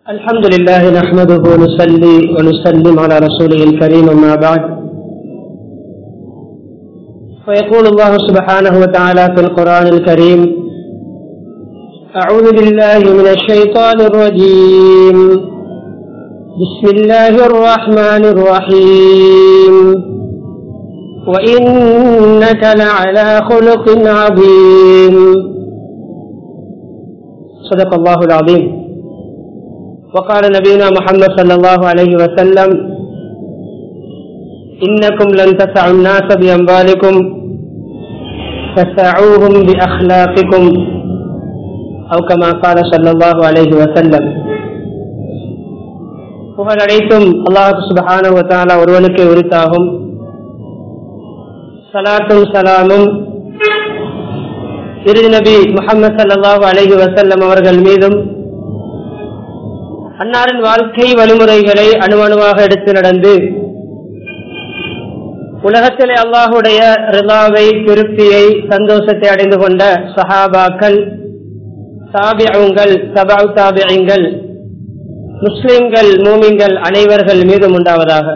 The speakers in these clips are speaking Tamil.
الحمد لله نحمده ونصلي ونسلم على رسوله الكريم أما بعد فيقول الله سبحانه وتعالى في القرآن الكريم أعوذ بالله من الشيطان الرجيم بسم الله الرحمن الرحيم وإنك لعلى خلق عظيم صدق الله العظيم وقال نبينا محمد صلى الله عليه وسلم إنكم لن تسعوا الناس بأموالكم فسعوهم بأخلاقكم أو كما قال صلى الله عليه وسلم புகழ் அனைத்தும் அல்லாஹு சுபஹான வத்தாலா ஒருவனுக்கு உரித்தாகும் சலாத்தும் சலாமும் இறுதி நபி முகமது சல்லாஹூ அலஹி வசல்லம் அவர்கள் மீதும் அன்னாரின் வாழ்க்கை வழிமுறைகளை அணுவணுவாக எடுத்து நடந்து உலகத்திலே அல்லாஹுடைய ரிலாவை திருப்தியை சந்தோஷத்தை அடைந்து கொண்ட சஹாபாக்கள் தாபியங்கள் சபா தாபியங்கள் முஸ்லிம்கள் மூமிங்கள் அனைவர்கள் மீதும் உண்டாவதாக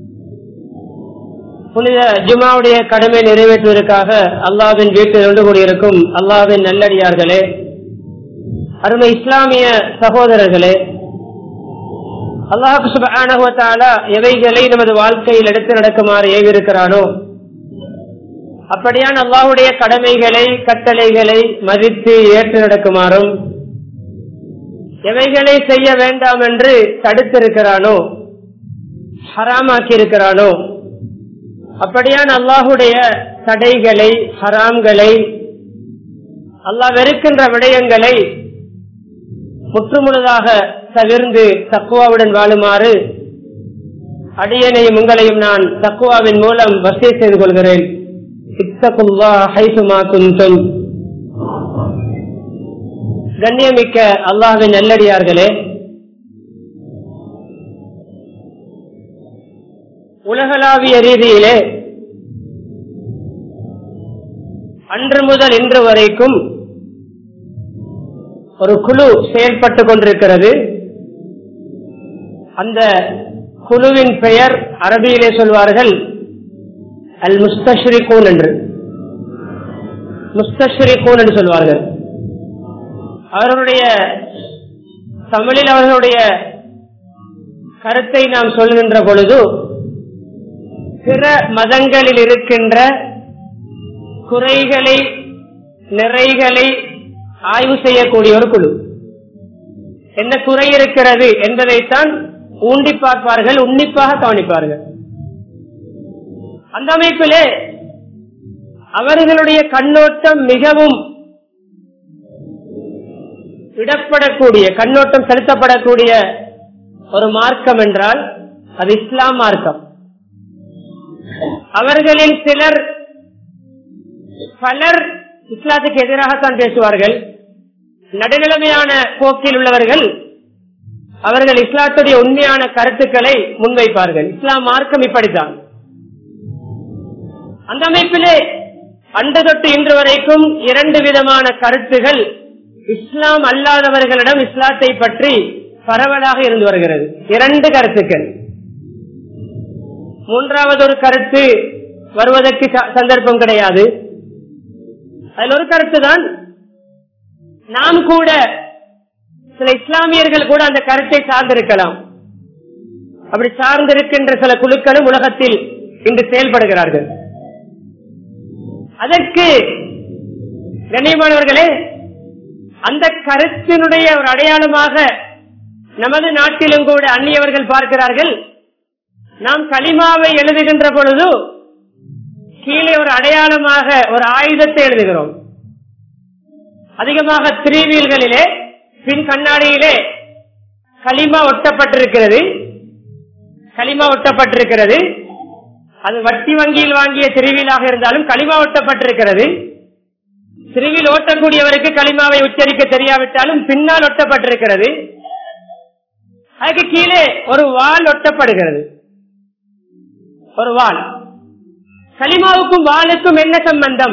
புனித ஜுமாவுடைய கடமை நிறைவேற்றுவதற்காக அல்லாவின் வீட்டில் ஒன்று கூடியிருக்கும் அல்லாவின் நல்லடியார்களே அருமை இஸ்லாமிய சகோதரர்களே அல்லாஹு சுபானகுவத்தாலா எவைகளை நமது வாழ்க்கையில் எடுத்து நடக்குமாறு ஏவிருக்கிறானோ அப்படியான அல்லாஹுடைய கடமைகளை கட்டளைகளை மதித்து ஏற்று நடக்குமாறும் எவைகளை செய்ய வேண்டாம் என்று தடுத்திருக்கிறானோ ஹராமாக்கி இருக்கிறானோ அப்படியான அல்லாஹுடைய தடைகளை ஹராம்களை அல்லாஹ் வெறுக்கின்ற விடயங்களை முற்றுமுழுதாக தவிர்ந்து தக்குவாவுடன் வாழுமாறு அடியனையும் உங்களையும் நான் தக்குவாவின் மூலம் வசதி செய்து கொள்கிறேன் இத்தகுல்லா ஹைசுமா குந்தும் கண்ணியமிக்க அல்லாஹின் நல்லடியார்களே உலகளாவிய ரீதியிலே அன்று முதல் இன்று வரைக்கும் ஒரு குழு செயல்பட்டு கொண்டிருக்கிறது அந்த குழுவின் பெயர் அரபியிலே சொல்வார்கள் அல் முஸ்தஸ்ரீகூன் என்று முஸ்தஸ்ரீகூன் என்று சொல்வார்கள் அவர்களுடைய தமிழில் அவர்களுடைய கருத்தை நாம் சொல்கின்ற பொழுது பிற மதங்களில் இருக்கின்ற குறைகளை நிறைகளை ஆய்வு செய்யக்கூடிய ஒரு குழு என்ன குறை இருக்கிறது என்பதைத்தான் ஊண்டி பார்ப்பார்கள் உன்னிப்பாக கவனிப்பார்கள் அந்த அமைப்பிலே அவர்களுடைய கண்ணோட்டம் மிகவும் விடப்படக்கூடிய கண்ணோட்டம் செலுத்தப்படக்கூடிய ஒரு மார்க்கம் என்றால் அது இஸ்லாம் மார்க்கம் அவர்களில் சிலர் பலர் இஸ்லாத்துக்கு எதிராகத்தான் பேசுவார்கள் நடுநிலைமையான போக்கில் உள்ளவர்கள் அவர்கள் இஸ்லாத்துடைய உண்மையான கருத்துக்களை முன்வைப்பார்கள் இஸ்லாம் மார்க்கம் இப்படித்தான் அந்த அமைப்பிலே அன்று தொட்டு இன்று வரைக்கும் இரண்டு விதமான கருத்துகள் இஸ்லாம் அல்லாதவர்களிடம் இஸ்லாத்தை பற்றி பரவலாக இருந்து வருகிறது இரண்டு கருத்துக்கள் மூன்றாவது ஒரு கருத்து வருவதற்கு சந்தர்ப்பம் கிடையாது அதில் ஒரு கருத்து தான் நாம் கூட சில இஸ்லாமியர்கள் கூட அந்த கருத்தை சார்ந்திருக்கலாம் அப்படி சார்ந்திருக்கின்ற சில குழுக்களும் உலகத்தில் இன்று செயல்படுகிறார்கள் அதற்கு கண்ணியமானவர்களே அந்த கருத்தினுடைய ஒரு அடையாளமாக நமது நாட்டிலும் கூட அந்நியவர்கள் பார்க்கிறார்கள் நாம் களிமாவை எழுதுகின்ற பொழுது கீழே ஒரு அடையாளமாக ஒரு ஆயுதத்தை எழுதுகிறோம் அதிகமாக திரிவீல்களிலே பின் கண்ணாடியிலே களிமா ஒட்டப்பட்டிருக்கிறது களிமா ஒட்டப்பட்டிருக்கிறது அது வட்டி வங்கியில் வாங்கிய திருவிழாக இருந்தாலும் களிமா ஒட்டப்பட்டிருக்கிறது திருவில் ஓட்டக்கூடியவருக்கு களிமாவை உச்சரிக்க தெரியாவிட்டாலும் பின்னால் ஒட்டப்பட்டிருக்கிறது அதுக்கு கீழே ஒரு வால் ஒட்டப்படுகிறது ஒரு வால் களிமாவுக்கும் வாளுக்கும் என்ன சம்பந்தம்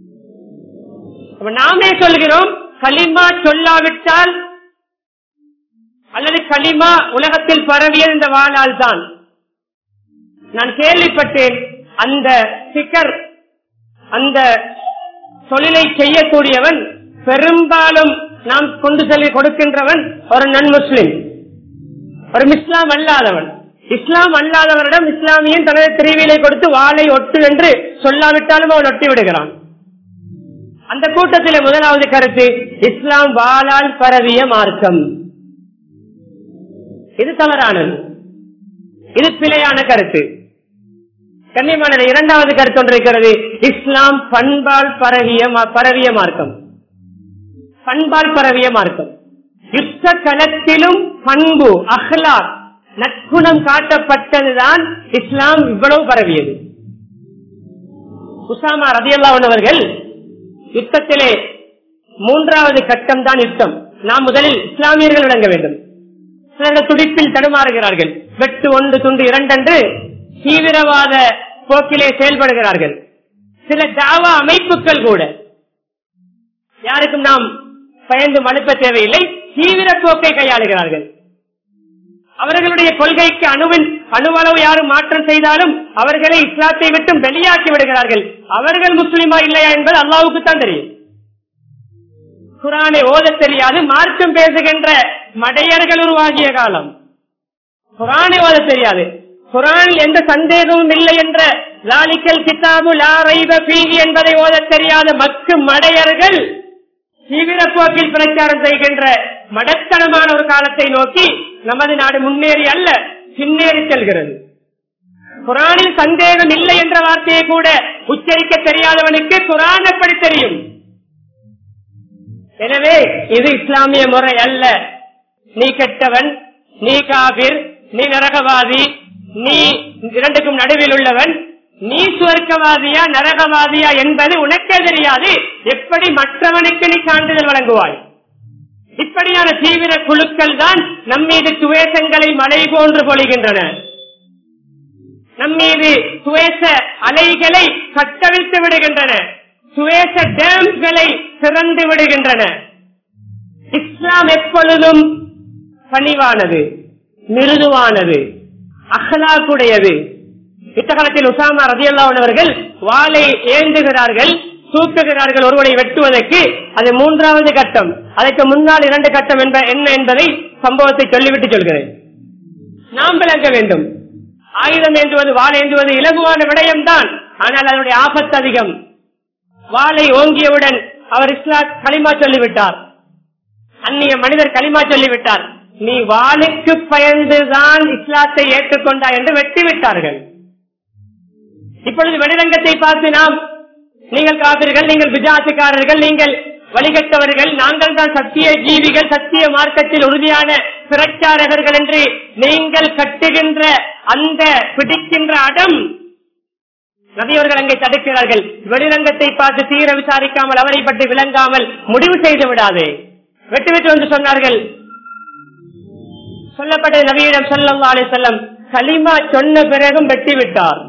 அப்ப நாமே சொல்கிறோம் களிமா சொல்லாவிட்டால் அல்லது களிமா உலகத்தில் பரவியது இந்த வாழால் தான் நான் கேள்விப்பட்டேன் அந்த சிக்கர் அந்த தொழிலை செய்யக்கூடியவன் பெரும்பாலும் நாம் கொண்டு செல்ல கொடுக்கின்றவன் ஒரு நன் முஸ்லிம் ஒரு இஸ்லாம் அல்லாதவன் இஸ்லாம் அல்லாதவரிடம் இஸ்லாமியன் தனது திரிவிலை கொடுத்து வாளை ஒட்டு என்று சொல்லாவிட்டாலும் அவன் ஒட்டி விடுகிறான் அந்த கூட்டத்திலே முதலாவது கருத்து இஸ்லாம் வாளால் பரவிய மார்க்கம் இது தவறானது இது பிழையான கருத்து கண்ணியமான இரண்டாவது கருத்து ஒன்று இருக்கிறது இஸ்லாம் பண்பால் பரவிய மா- பரவிய மார்க்கம் பண்பால் பரவிய மார்க்கம் யுத்த களத்திலும் பண்பு அஹ்லாக் நற்குணம் காட்டப்பட்டதுதான் இஸ்லாம் இவ்வளவு பரவியது உசாமா ரதியல்லா அவர்கள் யுத்தத்திலே மூன்றாவது கட்டம் தான் யுத்தம் நாம் முதலில் இஸ்லாமியர்கள் விளங்க வேண்டும் சிலர் துடிப்பில் தடுமாறுகிறார்கள் வெட்டு ஒன்று துண்டு இரண்டென்று தீவிரவாத போக்கிலே செயல்படுகிறார்கள் சில தாவா அமைப்புகள் கூட யாருக்கும் நாம் பயந்து மனுப்ப தேவையில்லை தீவிர போக்கை கையாளுகிறார்கள் அவர்களுடைய கொள்கைக்கு அணுவின் அணுவளவு யாரும் மாற்றம் செய்தாலும் அவர்களை இஸ்லாத்தை விட்டு வெளியாக்கி விடுகிறார்கள் அவர்கள் முஸ்லிமா இல்லையா என்பது அல்லாவுக்கு தான் தெரியும் குரானை ஓதத் தெரியாது மார்க்கம் பேசுகின்ற மடையர்கள் உருவாகிய காலம் குரானை ஓத தெரியாது குரானில் எந்த சந்தேகமும் இல்லை என்ற லாலிக்கல் கிதாபு லாரைப பீகி என்பதை ஓதத் தெரியாத மக்கு மடையர்கள் தீவிர போக்கில் பிரச்சாரம் செய்கின்ற மடத்தனமான ஒரு காலத்தை நோக்கி நமது நாடு முன்னேறி அல்ல பின்னேறி செல்கிறது குரானில் சந்தேகம் இல்லை என்ற வார்த்தையை கூட உச்சரிக்க தெரியாதவனுக்கு குரான் எப்படி தெரியும் எனவே இது இஸ்லாமிய முறை அல்ல நீ கெட்டவன் நீ காபிர் நீ நரகவாதி நீ இரண்டுக்கும் நடுவில் உள்ளவன் நீ சுவர்க்கவாதியா நரகவாதியா என்பது உனக்கே தெரியாது எப்படி மற்றவனுக்கு நீ சான்றிதழ் வழங்குவாய் இப்படியான தீவிர குழுக்கள் தான் நம்மீது துவேஷங்களை மழை போன்று பொழிகின்றன நம்மீது சுவேச அலைகளை கட்டவிழ்த்து விடுகின்றன சுவேச டேம்களை திறந்து விடுகின்றன இஸ்லாம் எப்பொழுதும் பணிவானது மிருதுவானது அகலாக்குடையது இத்தகாலத்தில் உசாமா ரதியல்லாவுள்ளவர்கள் வாளை ஏந்துகிறார்கள் தூக்குகிறார்கள் ஒருவனை வெட்டுவதற்கு அது மூன்றாவது கட்டம் அதற்கு முன்னால் இரண்டு கட்டம் என்ப என்ன என்பதை சம்பவத்தை சொல்லிவிட்டு சொல்கிறேன் நாம் விளங்க வேண்டும் ஆயுதம் ஏந்துவது வாள் ஏந்துவது இலகுவான விடயம்தான் ஆனால் அதனுடைய ஆபத்து அதிகம் வாளை ஓங்கியவுடன் அவர் இஸ்லாம் களிமா சொல்லிவிட்டார் அந்நிய மனிதர் களிமா சொல்லிவிட்டார் நீ வாளுக்கு பயந்துதான் இஸ்லாத்தை ஏற்றுக்கொண்டா என்று வெட்டி விட்டார்கள் இப்பொழுது வெளிரங்கத்தை பார்த்து நாம் நீங்கள் காப்பீர்கள் நீங்கள் பிஜாத்துக்காரர்கள் நீங்கள் வழிகட்டவர்கள் நாங்கள் தான் சத்திய ஜீவிகள் சத்திய மார்க்கத்தில் உறுதியான பிரச்சாரகர்கள் என்று நீங்கள் கட்டுகின்ற அந்த பிடிக்கின்ற அடம் நபியவர்கள் அங்கே தடுக்கிறார்கள் வெளிரங்கத்தை பார்த்து தீர விசாரிக்காமல் அவரை பற்றி விளங்காமல் முடிவு செய்து விடாதே வெட்டு வெட்டு வந்து சொன்னார்கள் சொல்லப்பட்ட நபியிடம் சொல்லல்லா அலி செல்லம் களிமா சொன்ன பிறகும் வெட்டி விட்டார்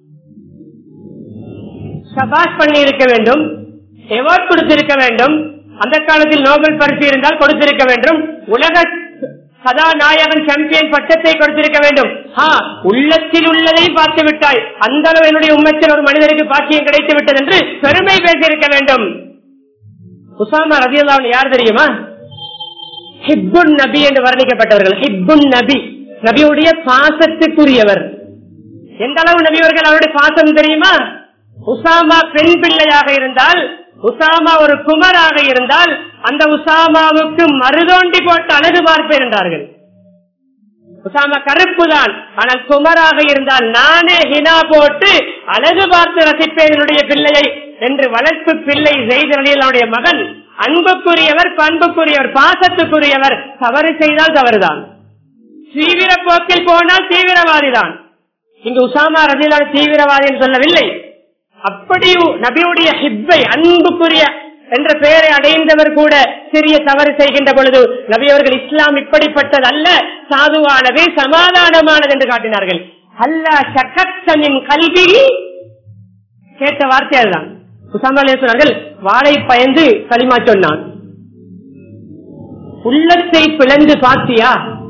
சபாஷ் பண்ணி இருக்க வேண்டும் எவார்ட் கொடுத்திருக்க வேண்டும் அந்த காலத்தில் நோபல் பரிசு இருந்தால் கொடுத்திருக்க வேண்டும் உலக கதாநாயகன் சாம்பியன் பட்டத்தை கொடுத்திருக்க வேண்டும் ஆ, உள்ளத்தில் உள்ளதை பார்த்து விட்டாய் அந்த அளவு என்னுடைய உண்மைத்தில் ஒரு மனிதருக்கு பாக்கியம் கிடைத்து விட்டது என்று பெருமை பேசியிருக்க வேண்டும் உசாமா ரதியல்லான் யார் தெரியுமா ஹிப்புன் நபி என்று வர்ணிக்கப்பட்டவர்கள் ஹிப்புன் நபி நபியுடைய பாசத்துக்குரியவர் எந்த அளவு நபியவர்கள் அவருடைய பாசம் தெரியுமா உசாமா பெண் பிள்ளையாக இருந்தால் உசாமா ஒரு குமராக இருந்தால் அந்த உசாமாவுக்கு மருதோண்டி போட்டு அழகு பார்ப்பேன் என்றார்கள் உசாமா கருப்பு தான் ஆனால் குமராக இருந்தால் நானே ஹினா போட்டு அழகு பார்த்து ரசிப்பேன் என்னுடைய பிள்ளையை என்று வளர்ப்பு பிள்ளை செய்தனுடைய மகன் அன்புக்குரியவர் பண்புக்குரியவர் பாசத்துக்குரியவர் தவறு செய்தால் தவறுதான் தீவிர போக்கில் போனால் தீவிரவாதிதான் இங்கு உசாமா ரதிலான தீவிரவாதி என்று சொல்லவில்லை அப்படி நபியுடைய ஹிப்பை அன்புக்குரிய என்ற பெயரை அடைந்தவர் கூட சிறிய தவறு செய்கின்ற பொழுது நபி அவர்கள் இஸ்லாம் இப்படிப்பட்டது அல்ல சாதுவானது சமாதானமானது என்று காட்டினார்கள் அல்லா சக்கத்தனின் கல்வி கேட்ட வார்த்தை அதுதான் உசாமா அலி சொன்னார்கள் வாழை பயந்து களிமா சொன்னான் உள்ளத்தை பிளந்து பார்த்தியா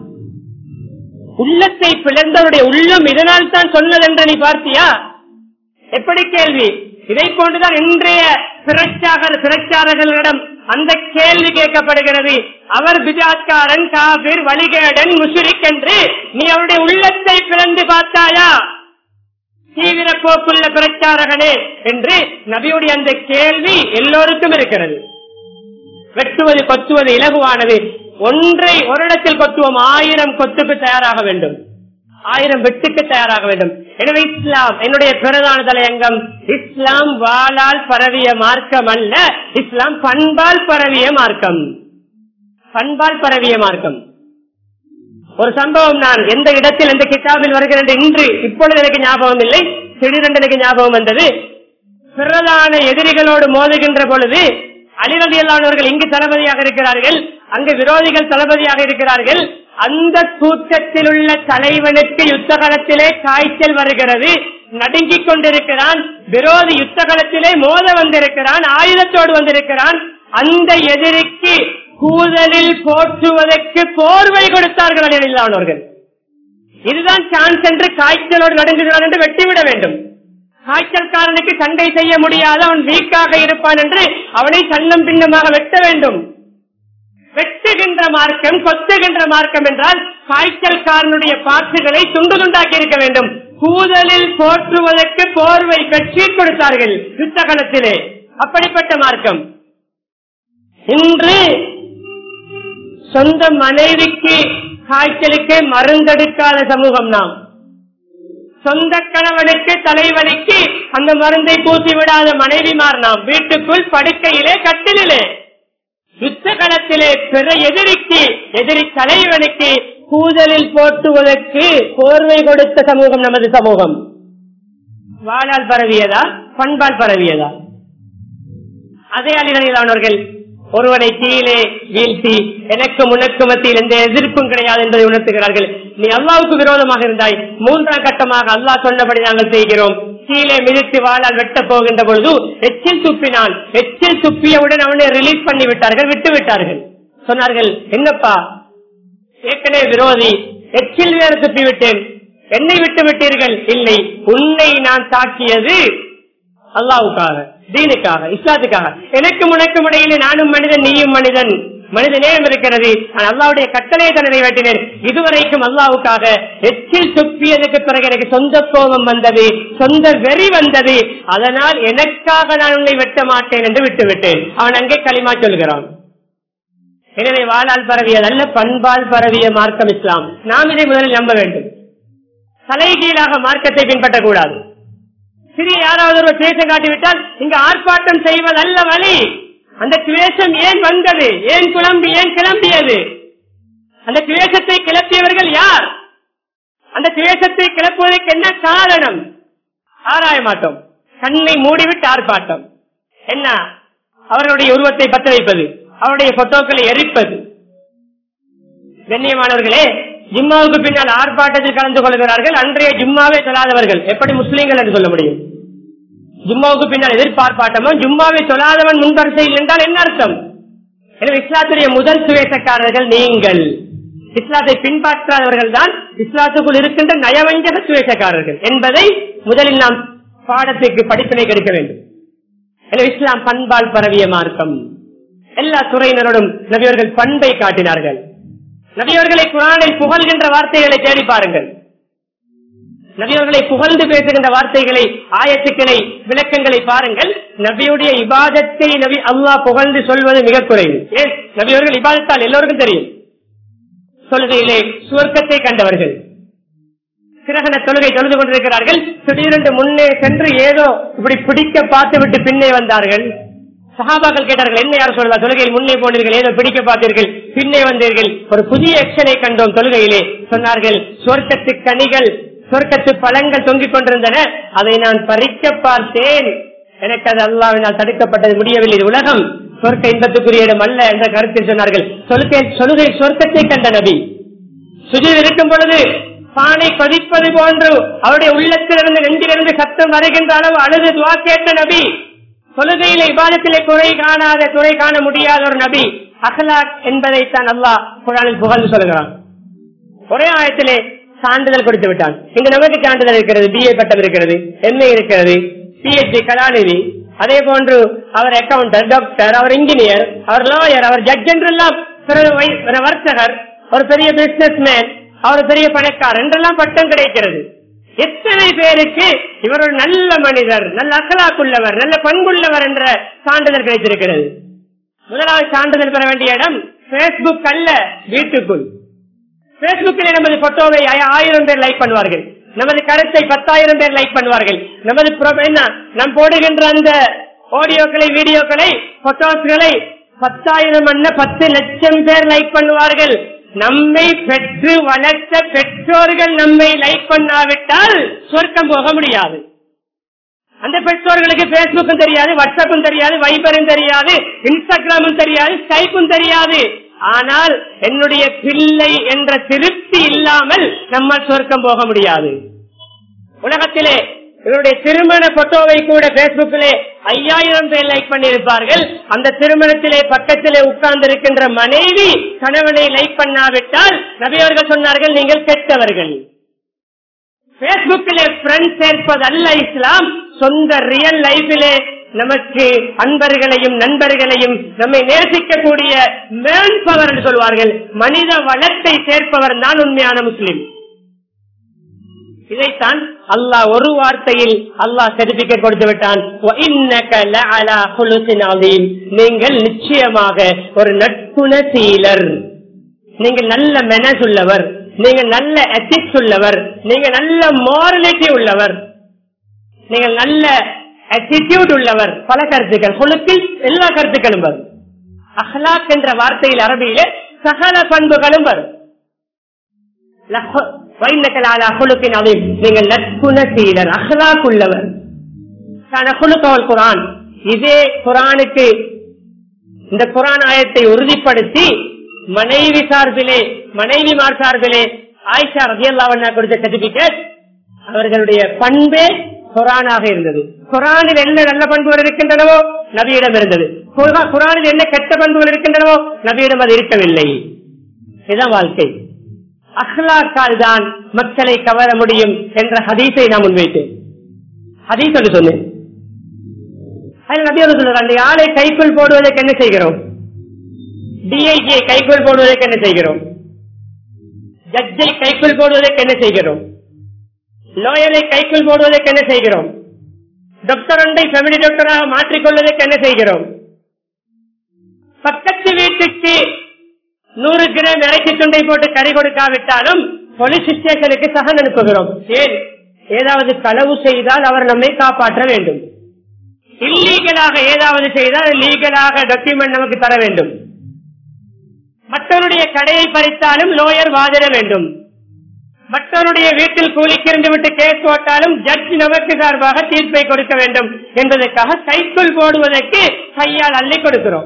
உள்ளத்தை பிளந்தவருடைய உள்ளம் இதனால் தான் சொன்னதென்று நீ பார்த்தியா எப்படி கேள்வி இதை போன்றுதான் இன்றைய பிரச்சாகர் பிரச்சாரர்களிடம் அந்த கேள்வி கேட்கப்படுகிறது அவர் பிஜாத்காரன் காபிர் வழிகேடன் முஷிரிக் என்று நீ அவருடைய உள்ளத்தை பிளந்து பார்த்தாயா தீவிர போக்குள்ள பிரச்சாரகனே என்று நபியுடைய அந்த கேள்வி எல்லோருக்கும் இருக்கிறது வெட்டுவது கொத்துவது இலகுவானது ஒன்றை ஒரு இடத்தில் கொத்துவோம் ஆயிரம் கொத்துக்கு தயாராக வேண்டும் ஆயிரம் வெட்டுக்கு தயாராக வேண்டும் எனவே இஸ்லாம் என்னுடைய பிரதான தலையங்கம் இஸ்லாம் வாளால் பரவிய மார்க்கம் அல்ல இஸ்லாம் பண்பால் பரவிய மார்க்கம் பண்பால் பரவிய மார்க்கம் ஒரு சம்பவம் நான் எந்த இடத்தில் எந்த கிதாபில் வருகிறேன் இன்று இப்பொழுது எனக்கு ஞாபகம் இல்லை திடீரென்று எனக்கு ஞாபகம் வந்தது பிரதான எதிரிகளோடு மோதுகின்ற பொழுது அலிரதியல்லானவர்கள் இங்கு தளபதியாக இருக்கிறார்கள் அங்கு விரோதிகள் தளபதியாக இருக்கிறார்கள் அந்த கூட்டத்தில் உள்ள தலைவனுக்கு யுத்த களத்திலே காய்ச்சல் வருகிறது நடுங்கிக் கொண்டிருக்கிறான் விரோதி யுத்த களத்திலே மோத வந்திருக்கிறான் ஆயுதத்தோடு வந்திருக்கிறான் அந்த எதிரிக்கு கூதலில் போற்றுவதற்கு போர்வை கொடுத்தார்கள் அலிரதியல்லானவர்கள் இதுதான் சான்ஸ் என்று காய்ச்சலோடு நடுங்குகிறான் என்று வெட்டிவிட வேண்டும் காய்ச்சல்காரனுக்கு சண்டை செய்ய முடியாத அவன் வீக்காக இருப்பான் என்று அவனை சன்னம் பின்னமாக வெட்ட வேண்டும் வெட்டுகின்ற மார்க்கம் கொத்துகின்ற மார்க்கம் என்றால் காய்ச்சல்காரனுடைய பாற்றுகளை துண்டு துண்டாக்கி இருக்க வேண்டும் கூதலில் போற்றுவதற்கு போர்வை பெற்றி கொடுத்தார்கள் யுத்த களத்திலே அப்படிப்பட்ட மார்க்கம் இன்று சொந்த மனைவிக்கு காய்ச்சலுக்கு மருந்தெடுக்காத சமூகம் நாம் சொந்த கணவனுக்கு தலைவலிக்கு அந்த மருந்தை பூசி விடாத மனைவிமார் நாம் வீட்டுக்குள் படுக்கையிலே கட்டிலே யுத்த களத்திலே பிற எதிரிக்கு எதிரி தலைவனுக்கு கூதலில் போட்டுவதற்கு போர்வை கொடுத்த சமூகம் நமது சமூகம் வாழால் பரவியதா பண்பால் பரவியதா அதே அலிகளிலானவர்கள் ஒருவனை கீழே வீழ்த்தி எனக்கு உனக்கு மத்தியில் எந்த எதிர்ப்பும் கிடையாது என்பதை உணர்த்துகிறார்கள் நீ அல்லாவுக்கு விரோதமாக இருந்தாய் மூன்றாம் கட்டமாக அல்லாஹ் சொன்னபடி நாங்கள் செய்கிறோம் கீழே மிதித்து வாழால் வெட்ட போகின்ற பொழுது எச்சில் துப்பினான் எச்சில் துப்பியவுடன் அவனை ரிலீஸ் பண்ணி விட்டார்கள் விட்டு விட்டார்கள் சொன்னார்கள் என்னப்பா ஏற்கனவே விரோதி எச்சில் வேறு துப்பி விட்டேன் என்னை விட்டு விட்டீர்கள் இல்லை உன்னை நான் தாக்கியது அல்லாவுக்காக தீனுக்காக இஸ்லாத்துக்காக எனக்கு முனக்கும் இடையிலே நானும் மனிதன் நீயும் மனிதன் மனித நேரம் இருக்கிறது நான் அல்லாவுடைய கட்டளையை தான் நிறைவேற்றினேன் இதுவரைக்கும் அல்லாவுக்காக எச்சில் துப்பியதுக்கு பிறகு எனக்கு சொந்த கோபம் வந்தது சொந்த வெறி வந்தது அதனால் எனக்காக நான் உன்னை வெட்ட மாட்டேன் என்று விட்டுவிட்டேன் அவன் அங்கே களிமா சொல்கிறான் எனவே வாழால் பரவியதல்ல பண்பால் பரவிய மார்க்கம் இஸ்லாம் நாம் இதை முதலில் நம்ப வேண்டும் தலைகீழாக மார்க்கத்தை பின்பற்றக்கூடாது சிறிய யாராவது ஒரு துவேஷம் காட்டிவிட்டால் இங்கு ஆர்ப்பாட்டம் செய்வதல்ல வழி அந்த துவேஷம் ஏன் வந்தது ஏன் குழம்பி ஏன் கிளம்பியது அந்த துவேஷத்தை கிளப்பியவர்கள் யார் அந்த துவேஷத்தை கிளப்புவதற்கு என்ன காரணம் ஆராய மாட்டோம் கண்ணை மூடிவிட்டு ஆர்ப்பாட்டம் என்ன அவர்களுடைய உருவத்தை பற்ற வைப்பது அவருடைய போட்டோக்களை எரிப்பது கண்ணியமானவர்களே ஜிம்மாவுக்கு பின்னால் ஆர்ப்பாட்டத்தில் கலந்து கொள்கிறார்கள் அன்றைய ஜும்மாவே சொல்லாதவர்கள் எப்படி முஸ்லீம்கள் என்று சொல்ல முடியும் ஜும்மாவுக்கு பின்னால் எதிர்பார்ப்பாட்டமும் ஜும்மாவை சொல்லாதவன் முன்வரிசையில் என்றால் என்ன அர்த்தம் எனவே இஸ்லாத்துடைய முதல் சுவேசக்காரர்கள் நீங்கள் இஸ்லாத்தை பின்பற்றாதவர்கள் தான் இஸ்லாத்துக்குள் இருக்கின்ற நயவஞ்சக சுவேசக்காரர்கள் என்பதை முதலில் நாம் பாடத்திற்கு படிப்பினை கிடைக்க வேண்டும் எனவே இஸ்லாம் பண்பால் பரவிய மார்க்கம் எல்லா துறையினரோடும் நபியவர்கள் பண்பை காட்டினார்கள் நபியவர்களை குரானில் புகழ்கின்ற வார்த்தைகளை தேடி பாருங்கள் நபியவர்களை புகழ்ந்து பேசுகின்ற வார்த்தைகளை ஆயத்துக்களை விளக்கங்களை பாருங்கள் நபியுடைய இபாதத்தை நபி அல்லாஹ் புகழ்ந்து சொல்வது மிக குறைவு ஏன் நபியவர்கள் இபாதத்தால் எல்லோருக்கும் தெரியும் தொழுகையிலே சுவர்க்கத்தை கண்டவர்கள் கிரகண தொழுகை தொழுது கொண்டிருக்கிறார்கள் திடீரென்று முன்னே சென்று ஏதோ இப்படி பிடிக்க பார்த்து விட்டு பின்னே வந்தார்கள் சகாபாக்கள் கேட்டார்கள் என்ன யார் சொல்வா தொழுகையில் முன்னே போனீர்கள் ஏதோ பிடிக்க பார்த்தீர்கள் பின்னே வந்தீர்கள் ஒரு புதிய எக்ஷனை கண்டோம் தொழுகையிலே சொன்னார்கள் சொர்க்கத்து கனிகள் சொர்க்கத்து பழங்கள் தொங்கிக் கொண்டிருந்தன அதை நான் பறிக்க பார்த்தேன் எனக்கு அது அல்லாவினால் தடுக்கப்பட்டது முடியவில்லை இது உலகம் சொர்க்க இன்பத்துக்குரிய இடம் அல்ல என்ற கருத்தில் சொன்னார்கள் சொல்கை சொல்கை சொர்க்கத்தை கண்ட நபி சுஜில் இருக்கும் பொழுது பானை கொதிப்பது போன்று அவருடைய உள்ளத்திலிருந்து நெஞ்சிலிருந்து சத்தம் வருகின்ற அளவு அழுது துவா கேட்ட நபி தொழுகையில இபாதத்திலே குறை காணாத துறை காண முடியாத ஒரு நபி அகலாக் என்பதைத்தான் அல்லாஹ் குரானில் புகழ்ந்து சொல்கிறான் ஒரே ஆயத்திலே சான்றிதழ் கொடுத்து விட்டான் இங்க நமக்கு சான்றிதழ் இருக்கிறது பிஏ பட்டம் இருக்கிறது எம்ஏ இருக்கிறது பிஹெச்டி கலாநிதி அதே போன்று அவர் அக்கவுண்டர் டாக்டர் அவர் இன்ஜினியர் அவர் லாயர் அவர் ஜட்ஜ் என்றெல்லாம் பிறகு வை- ஒரு வர்த்தகர் ஒரு பெரிய பிசினஸ் மேன் அவர் பெரிய பணக்காரர் என்றெல்லாம் பட்டம் கிடைக்கிறது எத்தனை பேருக்கு இவர் ஒரு நல்ல மனிதர் நல்ல அகலாக்குள்ளவர் நல்ல பண்புள்ளவர் என்ற சான்றிதழ் கிடைத்திருக்கிறது முதலாவது சான்றிதழ் பெற வேண்டிய இடம் பேஸ்புக் அல்ல வீட்டுக்குள் பேஸ்புக்கில் நமது போட்டோவை ஆய- ஆயிரம் பேர் லைக் பண்ணுவார்கள் நமது கருத்தை பத்தாயிரம் பேர் லைக் பண்ணுவார்கள் நமது pro- என்ன நாம் போடுகின்ற அந்த ஆடியோக்களை வீடியோக்களை போட்டோஸ்களை பத்தாயிரம் அண்ண பத்து லட்சம் பேர் லைக் பண்ணுவார்கள் நம்மை பெற்று வளர்த்த பெற்றோர்கள் நம்மை லைக் பண்ணாவிட்டால் சொர்க்கம் போக முடியாது அந்த பெற்றோர்களுக்கு பேஸ்புக்கும் தெரியாது வாட்ஸ்அப்பும் தெரியாது வைபரும் தெரியாது இன்ஸ்டாகிராமும் தெரியாது ஸ்கைப்பும் தெரியாது ஆனால் என்னுடைய பிள்ளை என்ற திருப்தி இல்லாமல் நம்ம சொர்க்கம் போக முடியாது உலகத்திலே இவருடைய திருமண போட்டோவை கூட பேஸ்புக்கிலே ஐயாயிரம் பேர் லைக் பண்ணியிருப்பார்கள் அந்த திருமணத்திலே பக்கத்திலே உட்கார்ந்து இருக்கின்ற மனைவி கணவனை லைக் பண்ணாவிட்டால் நபியவர்கள் சொன்னார்கள் நீங்கள் கெட்டவர்கள் பேஸ்புக்கிலே ஃப்ரெண்ட் சேர்ப்பது அல்ல இஸ்லாம் சொந்த ரியல் லைஃபிலே நமக்கு அன்பர்களையும் நண்பர்களையும் நம்மை நேசிக்கக்கூடிய மேன் பவர் என்று சொல்வார்கள் மனித வளத்தை சேர்ப்பவர் தான் உண்மையான முஸ்லிம் இதைத்தான் அல்லாஹ் ஒரு வார்த்தையில் அல்லாஹ் சர்டிபிகேட் கொடுத்து விட்டான் وَإِنَّكَ لَعَلَى خُلُقٍ عَظِيمٍ. நீங்கள் நிச்சயமாக ஒரு நட்புணசீலர் நீங்கள் நல்ல மெனஸ் உள்ளவர் நீங்கள் நல்ல எத்திக்ஸ் உள்ளவர் நீங்க நல்ல மாரலிட்டி உள்ளவர் நீங்கள் நல்ல attitude உள்ளவர் பல கருத்துக்கள் குழுத்தில் எல்லா கருத்துக்களும் வரும் அஹ்லாக் என்ற வார்த்தையில் அரபியிலே சகல பண்புகளும் வரும் லஹ- வைன்னக லாலா குலுக்கின் அதீம். நீங்கள் நற்குணசீலர் அஹ்லாக் உள்ளவர் கான குலுக்கவல் குரான் இதே குரானுக்கு இந்த குரான் ஆயத்தை உறுதிப்படுத்தி மனைவி சார்பிலே மனைவிமார் சார்பிலே ஆயிஷா ரதியல்லாவண்ணா கொடுத்த சர்டிபிகேட் அவர்களுடைய பண்பே குரானாக இருந்தது குரானில் என்ன நல்ல பண்புகள் இருக்கின்றனவோ நபியிடம் இருந்தது குரா- குரானில் என்ன கெட்ட பண்புகள் இருக்கின்றனவோ நபியிடம் அது இருக்கவில்லை இதுதான் வாழ்க்கை அஹ்லாக்கால் தான் மக்களை கவர முடியும் என்ற ஹதீஸை நான் முன்வைத்தேன் ஹதீஸ் என்று சொன்னேன் அதில் நபி அவர்கள் சொல்றாங்க, அந்த ஆளை கைக்குள் போடுவதற்கு என்ன செய்கிறோம் டிஐஜியை கைக்குள் போடுவதற்கு என்ன செய்கிறோம் ஜட்ஜை கைக்குள் போடுவதற்கு என்ன செய்கிறோம் லோயரை கைக்குள் போடுவதற்கு என்ன செய்கிறோம் டாக்டர் ஒன்றை ஃபெமிலி டாக்டராக மாற்றிக்கொள்வதற்கு என்ன செய்கிறோம் பக்கத்து வீட்டுக்கு நூறு கிராம் இறைச்சி துண்டை போட்டு கறி கொடுக்காவிட்டாலும் போலீஸ் ஸ்டேஷனுக்கு சகன் அனுப்புகிறோம் ஏன் ஏதாவது களவு செய்தால் அவர் நம்மை காப்பாற்ற வேண்டும் இல்லீகலாக ஏதாவது செய்தால் லீகலாக டாக்குமெண்ட் நமக்கு தர வேண்டும் மற்றவருடைய கடையை பறித்தாலும் லோயர் வாதிட வேண்டும் மற்றவருடைய வீட்டில் கூலிக்கிருந்து விட்டு கேஸ் போட்டாலும் ஜட்ஜ் நமக்கு சார்பாக தீர்ப்பை கொடுக்க வேண்டும் என்பதற்காக கைக்குள் போடுவதற்கு கையால் அள்ளி கொடுக்கிறோம்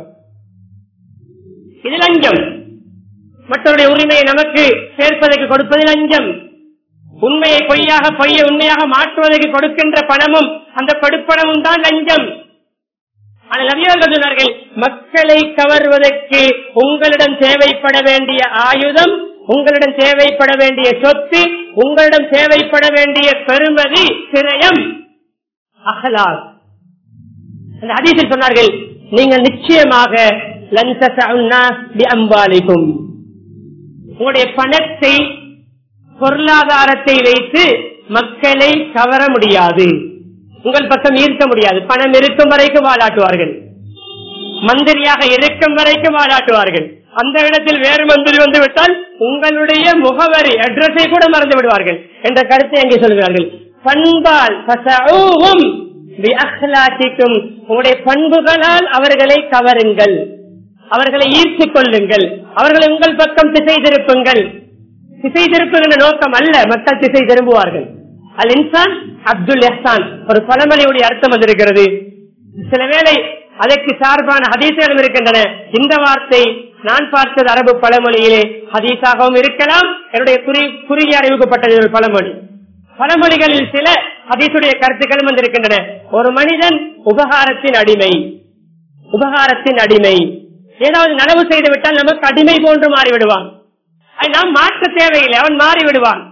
இது லஞ்சம் மற்றவருடைய உரிமையை நமக்கு சேர்ப்பதற்கு கொடுப்பது லஞ்சம் உண்மையை பொய்யாக பொய்யை உண்மையாக மாற்றுவதற்கு கொடுக்கின்ற பணமும் அந்த கொடுப்பணமும் தான் லஞ்சம் ஆனால் நபியர்கள் சொன்னார்கள் மக்களை கவர்வதற்கு உங்களிடம் தேவைப்பட வேண்டிய ஆயுதம் உங்களிடம் தேவைப்பட வேண்டிய சொத்து உங்களிடம் தேவைப்பட வேண்டிய பெருமதி சிரயம் அகலால் அந்த ஹதீஸில் சொன்னார்கள் நீங்கள் நிச்சயமாக லன் தஸஅுன்னா பிஅம்வாலிக்கும். உங்களுடைய பணத்தை பொருளாதாரத்தை வைத்து மக்களை கவர முடியாது உங்கள் பக்கம் ஈர்க்க முடியாது பணம் இருக்கும் வரைக்கும் வாழாட்டுவார்கள் மந்திரியாக இருக்கும் வரைக்கும் வாழாட்டுவார்கள் அந்த இடத்தில் வேறு மந்திரி வந்து விட்டால் உங்களுடைய முகவரி அட்ரஸை கூட மறந்து விடுவார்கள் என்ற கருத்தை அங்கே சொல்கிறார்கள் பண்பால் ஃபசஊஹும் பிஅக்லாத்திக்கும். உங்களுடைய பண்புகளால் அவர்களை கவருங்கள் அவர்களை ஈர்த்துக் கொள்ளுங்கள் அவர்களை உங்கள் பக்கம் திசை திருப்புங்கள் திசை திருப்புகின்ற நோக்கம் அல்ல மக்கள் திசை திரும்புவார்கள் அல் இன்சான் அப்துல் எஹ்சான் ஒரு பழமொழியுடைய அர்த்தம் வந்திருக்கிறது சில வேளை அதற்கு சார்பான ஹதீசுகளும் இருக்கின்றன இந்த வார்த்தை நான் பார்த்தது அரபு பழமொழியிலே ஹதீஸாகவும் இருக்கலாம் என்னுடைய குறி- குறுகிய அறிவிக்கப்பட்டது ஒரு பழமொழி பழமொழிகளில் சில ஹதீசுடைய கருத்துக்களும் வந்திருக்கின்றன ஒரு மனிதன் உபகாரத்தின் அடிமை உபகாரத்தின் அடிமை ஏதாவது நனவு செய்து விட்டால் நமக்கு அடிமை போன்று மாறிவிடுவான் அதை நாம் மாற்ற தேவையில்லை அவன் மாறி விடுவான்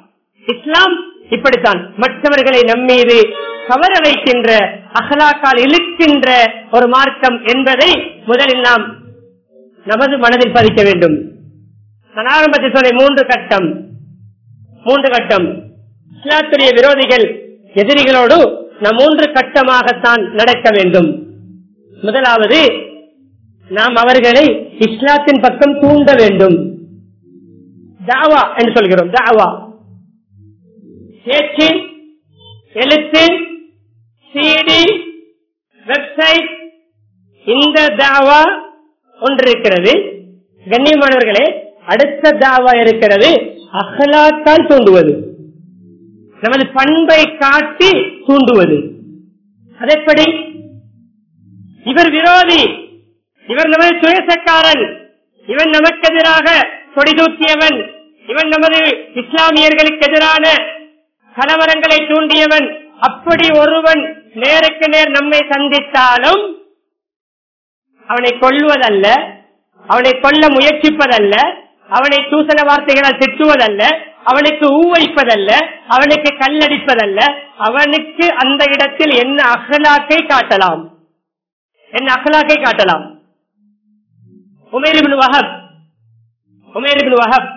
இஸ்லாம் இப்படித்தான் மற்றவர்களை நம்மீது கவர வைக்கின்ற அகலாக்கால் இழுக்கின்ற ஒரு மார்க்கம் என்பதை முதலில் நாம் நமது மனதில் பதிக்க வேண்டும் நான் ஆரம்பத்தில் சொன்ன மூன்று கட்டம் மூன்று கட்டம் இஸ்லாத்துடைய விரோதிகள் எதிரிகளோடு நாம் மூன்று கட்டமாகத்தான் நடக்க வேண்டும் முதலாவது நாம் அவர்களை இஸ்லாத்தின் பக்கம் தூண்ட வேண்டும் தாவா என்று சொல்கிறோம் தாவா பேச்சு எழுத்து சிடி வெப்சைட் இந்த தாவா ஒன்று இருக்கிறது கண்ணியமானவர்களே அடுத்த தாவா இருக்கிறது அகலாக்கால் தூண்டுவது நமது பண்பை காட்டி தூண்டுவது அதெப்படி இவர் விரோதி இவர் நமது சுயசக்காரன் இவன் நமக்கு எதிராக கொடி தூக்கியவன் இவன் நமது இஸ்லாமியர்களுக்கு எதிரான கலவரங்களை தூண்டியவன் அப்படி ஒருவன் நேருக்கு நேர் நம்மை சந்தித்தாலும் அவனை கொல்வதல்ல அவனை கொல்ல முயற்சிப்பதல்ல அவனை தூசண வார்த்தைகளால் திட்டுவதல்ல அவனுக்கு ஊவைப்பதல்ல அவனுக்கு கல்லடிப்பதல்ல அவனுக்கு அந்த இடத்தில் என்ன அகலாக்கை காட்டலாம் என்ன அகலாக்கை காட்டலாம் உமேரிபின் வஹப் உமேரிபின் வஹப்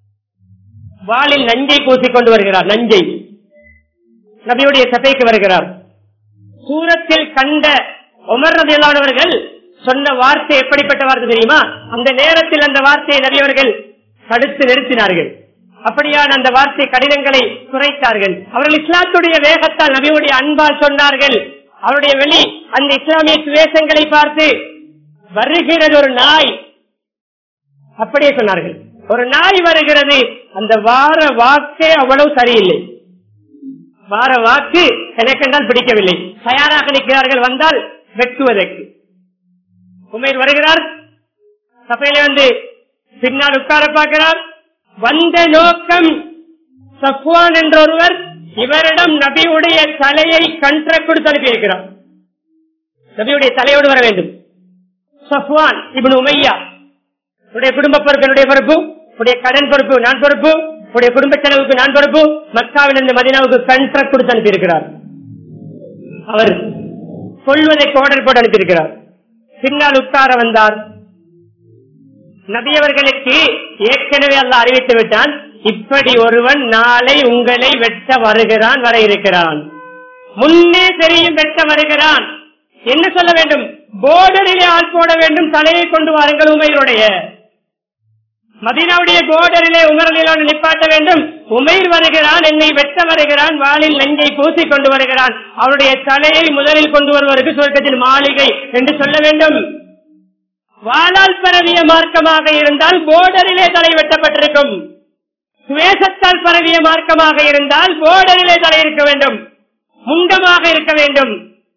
வாளில் நஞ்சை பூசிக்கொண்டு வருகிறார் நஞ்சை நபியுடைய சபைக்கு வருகிறார் சூரத்தில் கண்ட உமர் ரதியலானவர்கள் சொன்ன வார்த்தை எப்படிப்பட்ட வார்த்தை தெரியுமா அந்த நேரத்தில் அந்த வார்த்தையை நபியவர்கள் தடுத்து நிறுத்தினார்கள் அப்படியான அந்த வார்த்தை கடிதங்களை குறைத்தார்கள் அவர்கள் இஸ்லாத்துடைய வேகத்தால் நபியுடைய அன்பால் சொன்னார்கள் அவருடைய வெளி அந்த இஸ்லாமிய சுவேசங்களை பார்த்து வருகிறது ஒரு நாய் அப்படியே சொன்னார்கள் ஒரு நாய் வருகிறது அந்த வார வாக்கே அவ்வளவு சரியில்லை வார வாக்கு எனக்கென்றால் பிடிக்கவில்லை தயாராக நிற்கிறார்கள் வந்தால் வெட்டுவதற்கு உமேர் வருகிறார் சபையில வந்து பின்னால் உட்கார பார்க்கிறார் வந்த நோக்கம் சஃப்வான் என்ற ஒருவர் இவரிடம் நபியுடைய தலையை கன்ற கொடுத்து அனுப்பியிருக்கிறார் நபியுடைய தலையோடு வர வேண்டும் சஃப்வான் இவன் உமையா உடைய குடும்ப பொறுப்பு என்னுடைய பொறுப்பு உடைய கடன் பொறுப்பு நான் பொறுப்பு உடைய குடும்ப செலவுக்கு நான் பொறுப்பு மக்காவிலிருந்து மதினாவுக்கு கண்ட்ராக்ட் கொடுத்து அனுப்பியிருக்கிறார் அவர் கொள்வதற்கு ஆர்டர் போட்டு அனுப்பியிருக்கிறார் பின்னால் உட்கார வந்தார் நபியவர்களுக்கு ஏற்கனவே அல்ல அறிவித்து விட்டான் இப்படி ஒருவன் நாளை உங்களை வெட்ட வருகிறான் வர இருக்கிறான் முன்னே தெரியும் வெட்ட வருகிறான் என்ன சொல்ல வேண்டும் போர்டரிலே ஆள் போட வேண்டும் தலையை கொண்டு வாருங்கள் உமையுடைய மதீனாவுடைய போர்டரிலே உமரலிலோடு நிப்பாட்ட வேண்டும் உமைர் வருகிறான் என்னை வெட்ட வருகிறான் வாளில் நெஞ்சை பூசி கொண்டு வருகிறான் அவருடைய தலையை முதலில் கொண்டு வருவதற்கு சொர்க்கத்தின் மாளிகை என்று சொல்ல வேண்டும் வாளால் பரவிய மார்க்கமாக இருந்தால் போர்டரிலே தலை வெட்டப்பட்டிருக்கும் சுவேசத்தால் பரவிய மார்க்கமாக இருந்தால் போர்டரிலே தலை இருக்க வேண்டும் முண்டமாக இருக்க வேண்டும்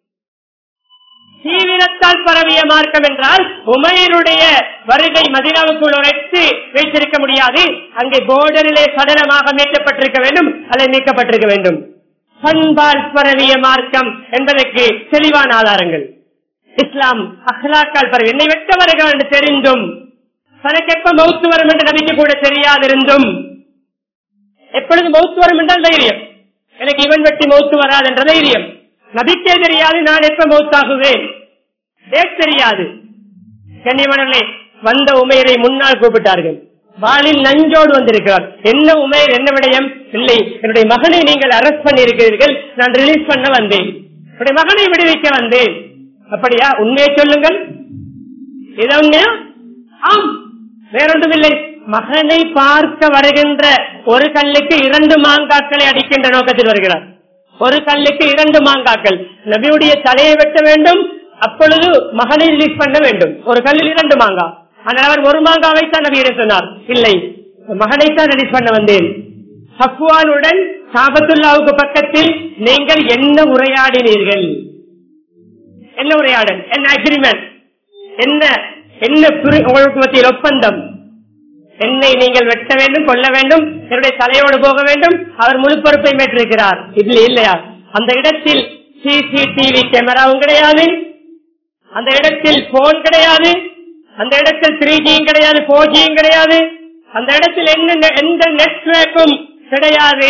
தீவிரத்தால் பரவிய மார்க்கம் என்றால் உமையருடைய வருகை மதினாவுக்குள் உரைத்து வைத்திருக்க முடியாது அங்கே போர்டரிலே சடலமாக மீட்கப்பட்டிருக்க வேண்டும் அல்லது நீக்கப்பட்டிருக்க வேண்டும் பண்பால் பரவிய மார்க்கம் என்பதற்கு தெளிவான ஆதாரங்கள் இஸ்லாம் அஹ்லாக்கால் பரவி என்னை வெட்ட வருகிறான் என்று தெரிந்தும் தனக்கு எப்ப மௌத்து வரும் என்று நம்பிக்கை கூட தெரியாதிருந்தும் எப்பொழுது மௌத்து வரும் என்றால் தைரியம் எனக்கு இவன் வெட்டி மௌத்து வராது என்ற தைரியம் நபிக்கே தெரியாது நான் எப்ப மௌத்தாகுவேன் டேட் தெரியாது கண்ணியமனே வந்த உமையரை முன்னால் கூப்பிட்டார்கள் வாளில் நஞ்சோடு வந்திருக்கிறார் என்ன உமையர் என்ன விடயம் இல்லை என்னுடைய மகனை நீங்கள் அரெஸ்ட் பண்ணி இருக்கிறீர்கள் நான் ரிலீஸ் பண்ண வந்தேன் என்னுடைய மகனை விடுவிக்க வந்தேன் அப்படியா உண்மையை சொல்லுங்கள் இது உண்மையா ஆம் வேறொன்றுமில்லை மகனை பார்க்க வருகின்ற ஒரு கல்லுக்கு இரண்டு மாங்காக்களை அடிக்கின்ற நோக்கத்தில் வருகிறார் ஒரு கல்லுக்கு இரண்டு மாங்காக்கள் நபியுடைய தலையை வெட்ட வேண்டும் அப்பொழுது மகனை ரிலீஸ் பண்ண வேண்டும் ஒரு கல்லில் இரண்டு மாங்கா ஆனால் அவர் ஒரு மாங்காவை தான் நபியிடம் சொன்னார் இல்லை மகனைத்தான் ரிலீஸ் பண்ண வந்தேன் சஃப்வானுடன் சாபத்துல்லாவுக்கு பக்கத்தில் நீங்கள் என்ன உரையாடினீர்கள் என்ன உரையாடல் என்ன அக்ரிமெண்ட் என்ன என்ன புரி- உங்களுக்கு மத்தியில் ஒப்பந்தம் என்னை நீங்கள் வெட்ட வேண்டும் கொல்ல வேண்டும் என்னுடைய தலையோடு போக வேண்டும் அவர் முழு பொறுப்பை மேற்றிருக்கிறார் இதுல இல்லையா அந்த இடத்தில் சிசிடிவி கேமராவும் கிடையாது அந்த இடத்தில் போன் கிடையாது அந்த இடத்தில் த்ரீ ஜியும் கிடையாது போர் ஜியும் கிடையாது அந்த இடத்தில் என்ன எந்த நெட்வொர்க்கும் கிடையாது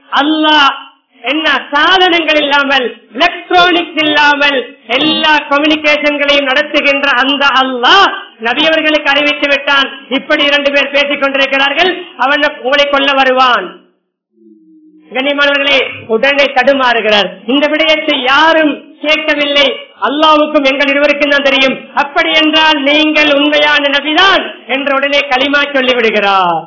அல்லாஹ் என்ன சாதனங்கள் இல்லாமல் எலக்ட்ரானிக்ஸ் இல்லாமல் எல்லா கம்யூனிகேஷன்களையும் நடத்துகின்ற அந்த அல்லாஹ் நபியவர்களுக்கு அறிவித்து விட்டான் இப்படி இரண்டு பேர் பேசிக் கொண்டிருக்கிறார்கள் அவன் உங்களை கொல்ல வருவான் கண்ணியமானவர்களே உடனே தடுமாறுகிறார் இந்த விடயத்தை யாரும் கேட்கவில்லை அல்லாவுக்கும் எங்கள் இருவருக்கும் தான் தெரியும் அப்படி என்றால் நீங்கள் உண்மையான நபிதான் என்ற உடனே களிமா சொல்லி விடுகிறார்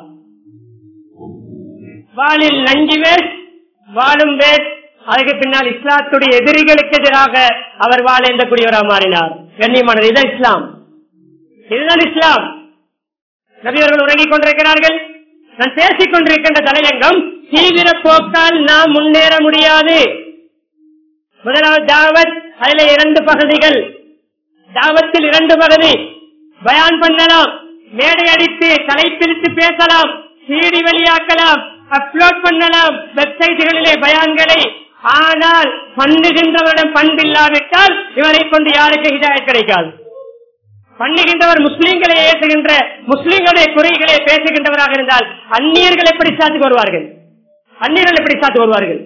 வாளில் நஞ்சு பேர் வாழும் பேர் அதுக்கு பின்னால் இஸ்லாத்துடைய எதிரிகளுக்கு எதிராக அவர் வாழேந்தக்கூடியவராக மாறினார் கண்ணியமானது இதுதான் இஸ்லாம் இதுதான் இஸ்லாம் நபியவர்கள் உறங்கிக் கொண்டிருக்கிறார்கள் நான் பேசிக் கொண்டிருக்கின்ற தலையங்கம் தீவிர போக்கால் நாம் முன்னேற முடியாது முதலாவது தாவத் அதுல இரண்டு பகுதிகள் தாவத்தில் இரண்டு பகுதி பயான் பண்ணலாம் மேடை அடித்து தலைப்பிரித்து பேசலாம் சீடி வெளியாக்கலாம் அப்லோட் பண்ணலாம் வெப்சைட்டுகளிலே பயான்களை ஆனால் பண்ணுகின்றவரிடம் பண்பில்லாவிட்டால் இவரை கொண்டு யாருக்கு ஹிதாயத் கிடைக்காது பண்ணுகின்றவர் முஸ்லீம்களை ஏற்றுகின்ற முஸ்லீம்களுடைய குறைகளை பேசுகின்றவராக இருந்தால் அந்நியர்கள் எப்படி சாத்துக்கு வருவார்கள் அந்நியர்கள் எப்படி சாத்து வருவார்கள்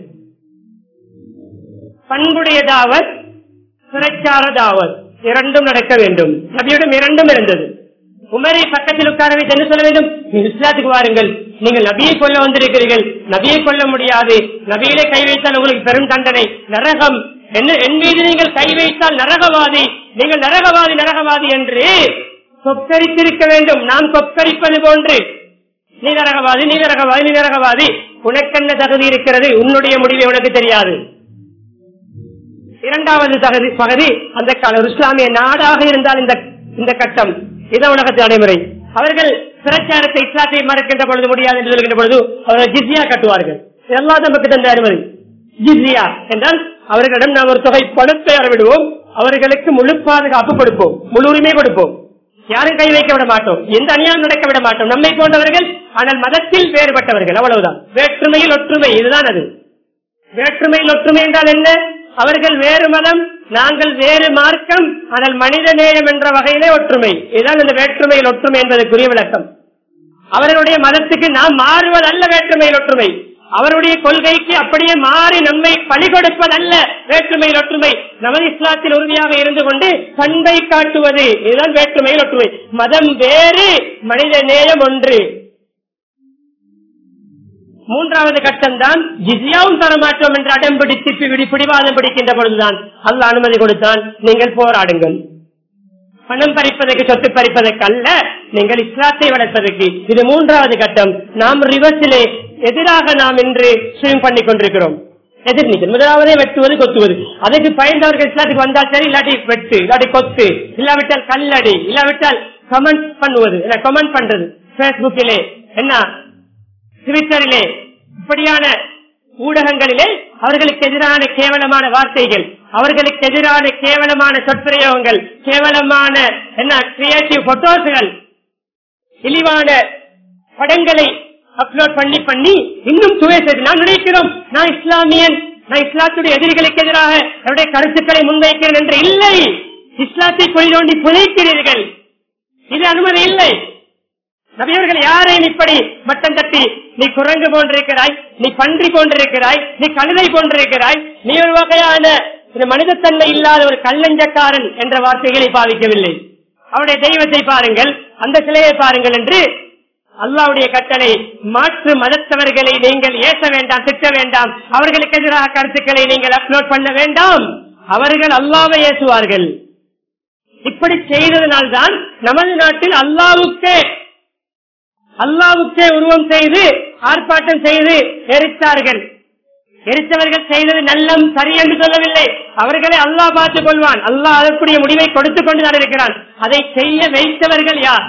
பண்புடைய தாவத் பிரச்சார தாவத் இரண்டும் நடக்க வேண்டும் நபியிடம் இரண்டும் இருந்தது உமரை பக்கத்தில் உட்கார வைத்து என்ன சொல்ல வேண்டும் நீங்கள் இஸ்லாத்துக்கு வாருங்கள் நீங்கள் நபியை கொல்ல வந்திருக்கிறீர்கள் நபியை கொல்ல முடியாது நபியிலே கை வைத்தால் உங்களுக்கு பெரும் தண்டனை நரகம் என்ன என் மீது நீங்கள் கை வைத்தால் நரகவாதி நீங்கள் நரகவாதி நரகவாதி என்று கொக்கரித்திருக்க வேண்டும் நாம் கொக்கரிப்பது போன்று நீ நரகவாதி நீ நரகவாதி நீ நரகவாதி உனக்கென்ன தகுதி இருக்கிறது உன்னுடைய முடிவு உனக்கு தெரியாது இரண்டாவது தகுதி பகுதி அந்த கால ஒரு இஸ்லாமிய நாடாக இருந்தால் இந்த இந்த கட்டம் இதான் உலகத்து நடைமுறை அவர்கள் பிரச்சாரத்தை இஸ்லாத்தை மறக்கின்ற பொழுது முடியாது என்று சொல்கின்ற பொழுது அவர்கள் ஜிஸ்யா கட்டுவார்கள் இதெல்லாம் நமக்கு தந்த அனுமதி ஜிஸ்யா என்றால் அவர்களிடம் நாம் ஒரு தொகை பணத்தை அறவிடுவோம் அவர்களுக்கு முழு பாதுகாப்பு கொடுப்போம் முழு உரிமை கொடுப்போம் யாரும் கை வைக்க விட மாட்டோம் எந்த அநியாயம் நடக்க விட மாட்டோம் நம்மை போன்றவர்கள் ஆனால் மதத்தில் வேறுபட்டவர்கள் அவ்வளவுதான் வேற்றுமையில் ஒற்றுமை இதுதான் அது வேற்றுமையில் ஒற்றுமை என்றால் என்ன அவர்கள் வேறு மதம் நாங்கள் வேறு மார்க்கம் ஆனால் மனித நேயம் என்ற வகையிலே ஒற்றுமை இதுதான் இந்த வேற்றுமையில் ஒற்றுமை என்பதற்குரிய விளக்கம் அவர்களுடைய மதத்துக்கு நாம் மாறுவதல்ல வேற்றுமையில் ஒற்றுமை அவருடைய கொள்கைக்கு அப்படியே மாறி நம்மை பழி கொடுப்பதல்ல வேற்றுமையில் ஒற்றுமை நமது இஸ்லாத்தில் உறுதியாக இருந்து கொண்டு பண்பை காட்டுவது இதுதான் வேற்றுமையில் ஒற்றுமை மதம் வேறு மனித நேயம் ஒன்று மூன்றாவது கட்டம் தான் ஜிஸ்யாவும் தரமாட்டோம் என்று அடம்பிடித்து பிடி பிடிவாதம் பிடிக்கின்ற பொழுதுதான் அல்ல அனுமதி கொடுத்தான் நீங்கள் போராடுங்கள் பணம் பறிப்பதற்கு சொத்து பறிப்பதற்கு அல்ல நீங்கள் இஸ்லாத்தை வளர்ப்பதற்கு இது மூன்றாவது கட்டம் நாம் ரிவர்ஸிலே எதிராக நாம் இன்று ஸ்விம் பண்ணி கொண்டிருக்கிறோம் எதிர் நீச்சல் முதலாவதே வெட்டுவது கொத்துவது அதுக்கு பயந்தவர்கள் இஸ்லாத்துக்கு வந்தால் சரி இல்லாட்டி வெட்டு இல்லாட்டி கொத்து இல்லாவிட்டால் கல்லடி இல்லாவிட்டால் கமெண்ட் பண்ணுவது கமெண்ட் பண்றது பேஸ்புக்கிலே என்ன ட்விட்டரிலே இப்படியான ஊடகங்களிலே அவர்களுக்கு எதிரான கேவலமான வார்த்தைகள் அவர்களுக்கு எதிரான கேவலமான சொற்பிரயோகங்கள் கேவலமான என்ன கிரியேட்டிவ் போட்டோஸ்கள் இழிவான படங்களை அப்லோட் பண்ணி பண்ணி இன்னும் சுவேசது நான் நினைக்கிறோம் நான் இஸ்லாமியன் நான் இஸ்லாத்துடைய எதிரிகளுக்கு எதிராக என்னுடைய கருத்துக்களை முன்வைக்கிறேன் என்று இல்லை இஸ்லாத்தை பொய் தோண்டி புதைக்கிறீர்கள் இது அனுமதி இல்லை நபியவர்கள் யாரையும் இப்படி மட்டம் தட்டி நீ குரங்கு போன்றிருக்கிறாய் நீ பன்றி போன்றிருக்கிறாய் நீ கழுதை போன்றிருக்கிறாய் நீ ஒரு வகையான இந்த மனிதத்தன்மை இல்லாத ஒரு கல்லஞ்சக்காரன் என்ற வார்த்தைகளை பாவிக்கவில்லை அவருடைய தெய்வத்தை பாருங்கள் அந்த சிலையை பாருங்கள் என்று அல்லாவுடைய கட்டளை மாற்று மதத்தவர்களை நீங்கள் ஏற்ற வேண்டாம் திட்ட வேண்டாம் அவர்களுக்கு எதிராக கருத்துக்களை நீங்கள் அப்லோட் பண்ண வேண்டாம் அவர்கள் அல்லாவை ஏற்றுவார்கள் இப்படி செய்ததனால்தான் நமது நாட்டில் அல்லாவுக்கே அல்லாவுக்கே உருவம் செய்து ஆர்ப்பாட்டம் செய்து எரித்தார்கள் எரித்தவர்கள் செய்தது நல்லம் சரி என்று சொல்லவில்லை அவர்களை அல்லாஹ் பார்த்துக் கொள்வான் அல்லாஹ் அதற்குரிய முடிவை கொடுத்துக் கொண்டுதான் இருக்கிறான் அதை செய்ய வைத்தவர்கள் யார்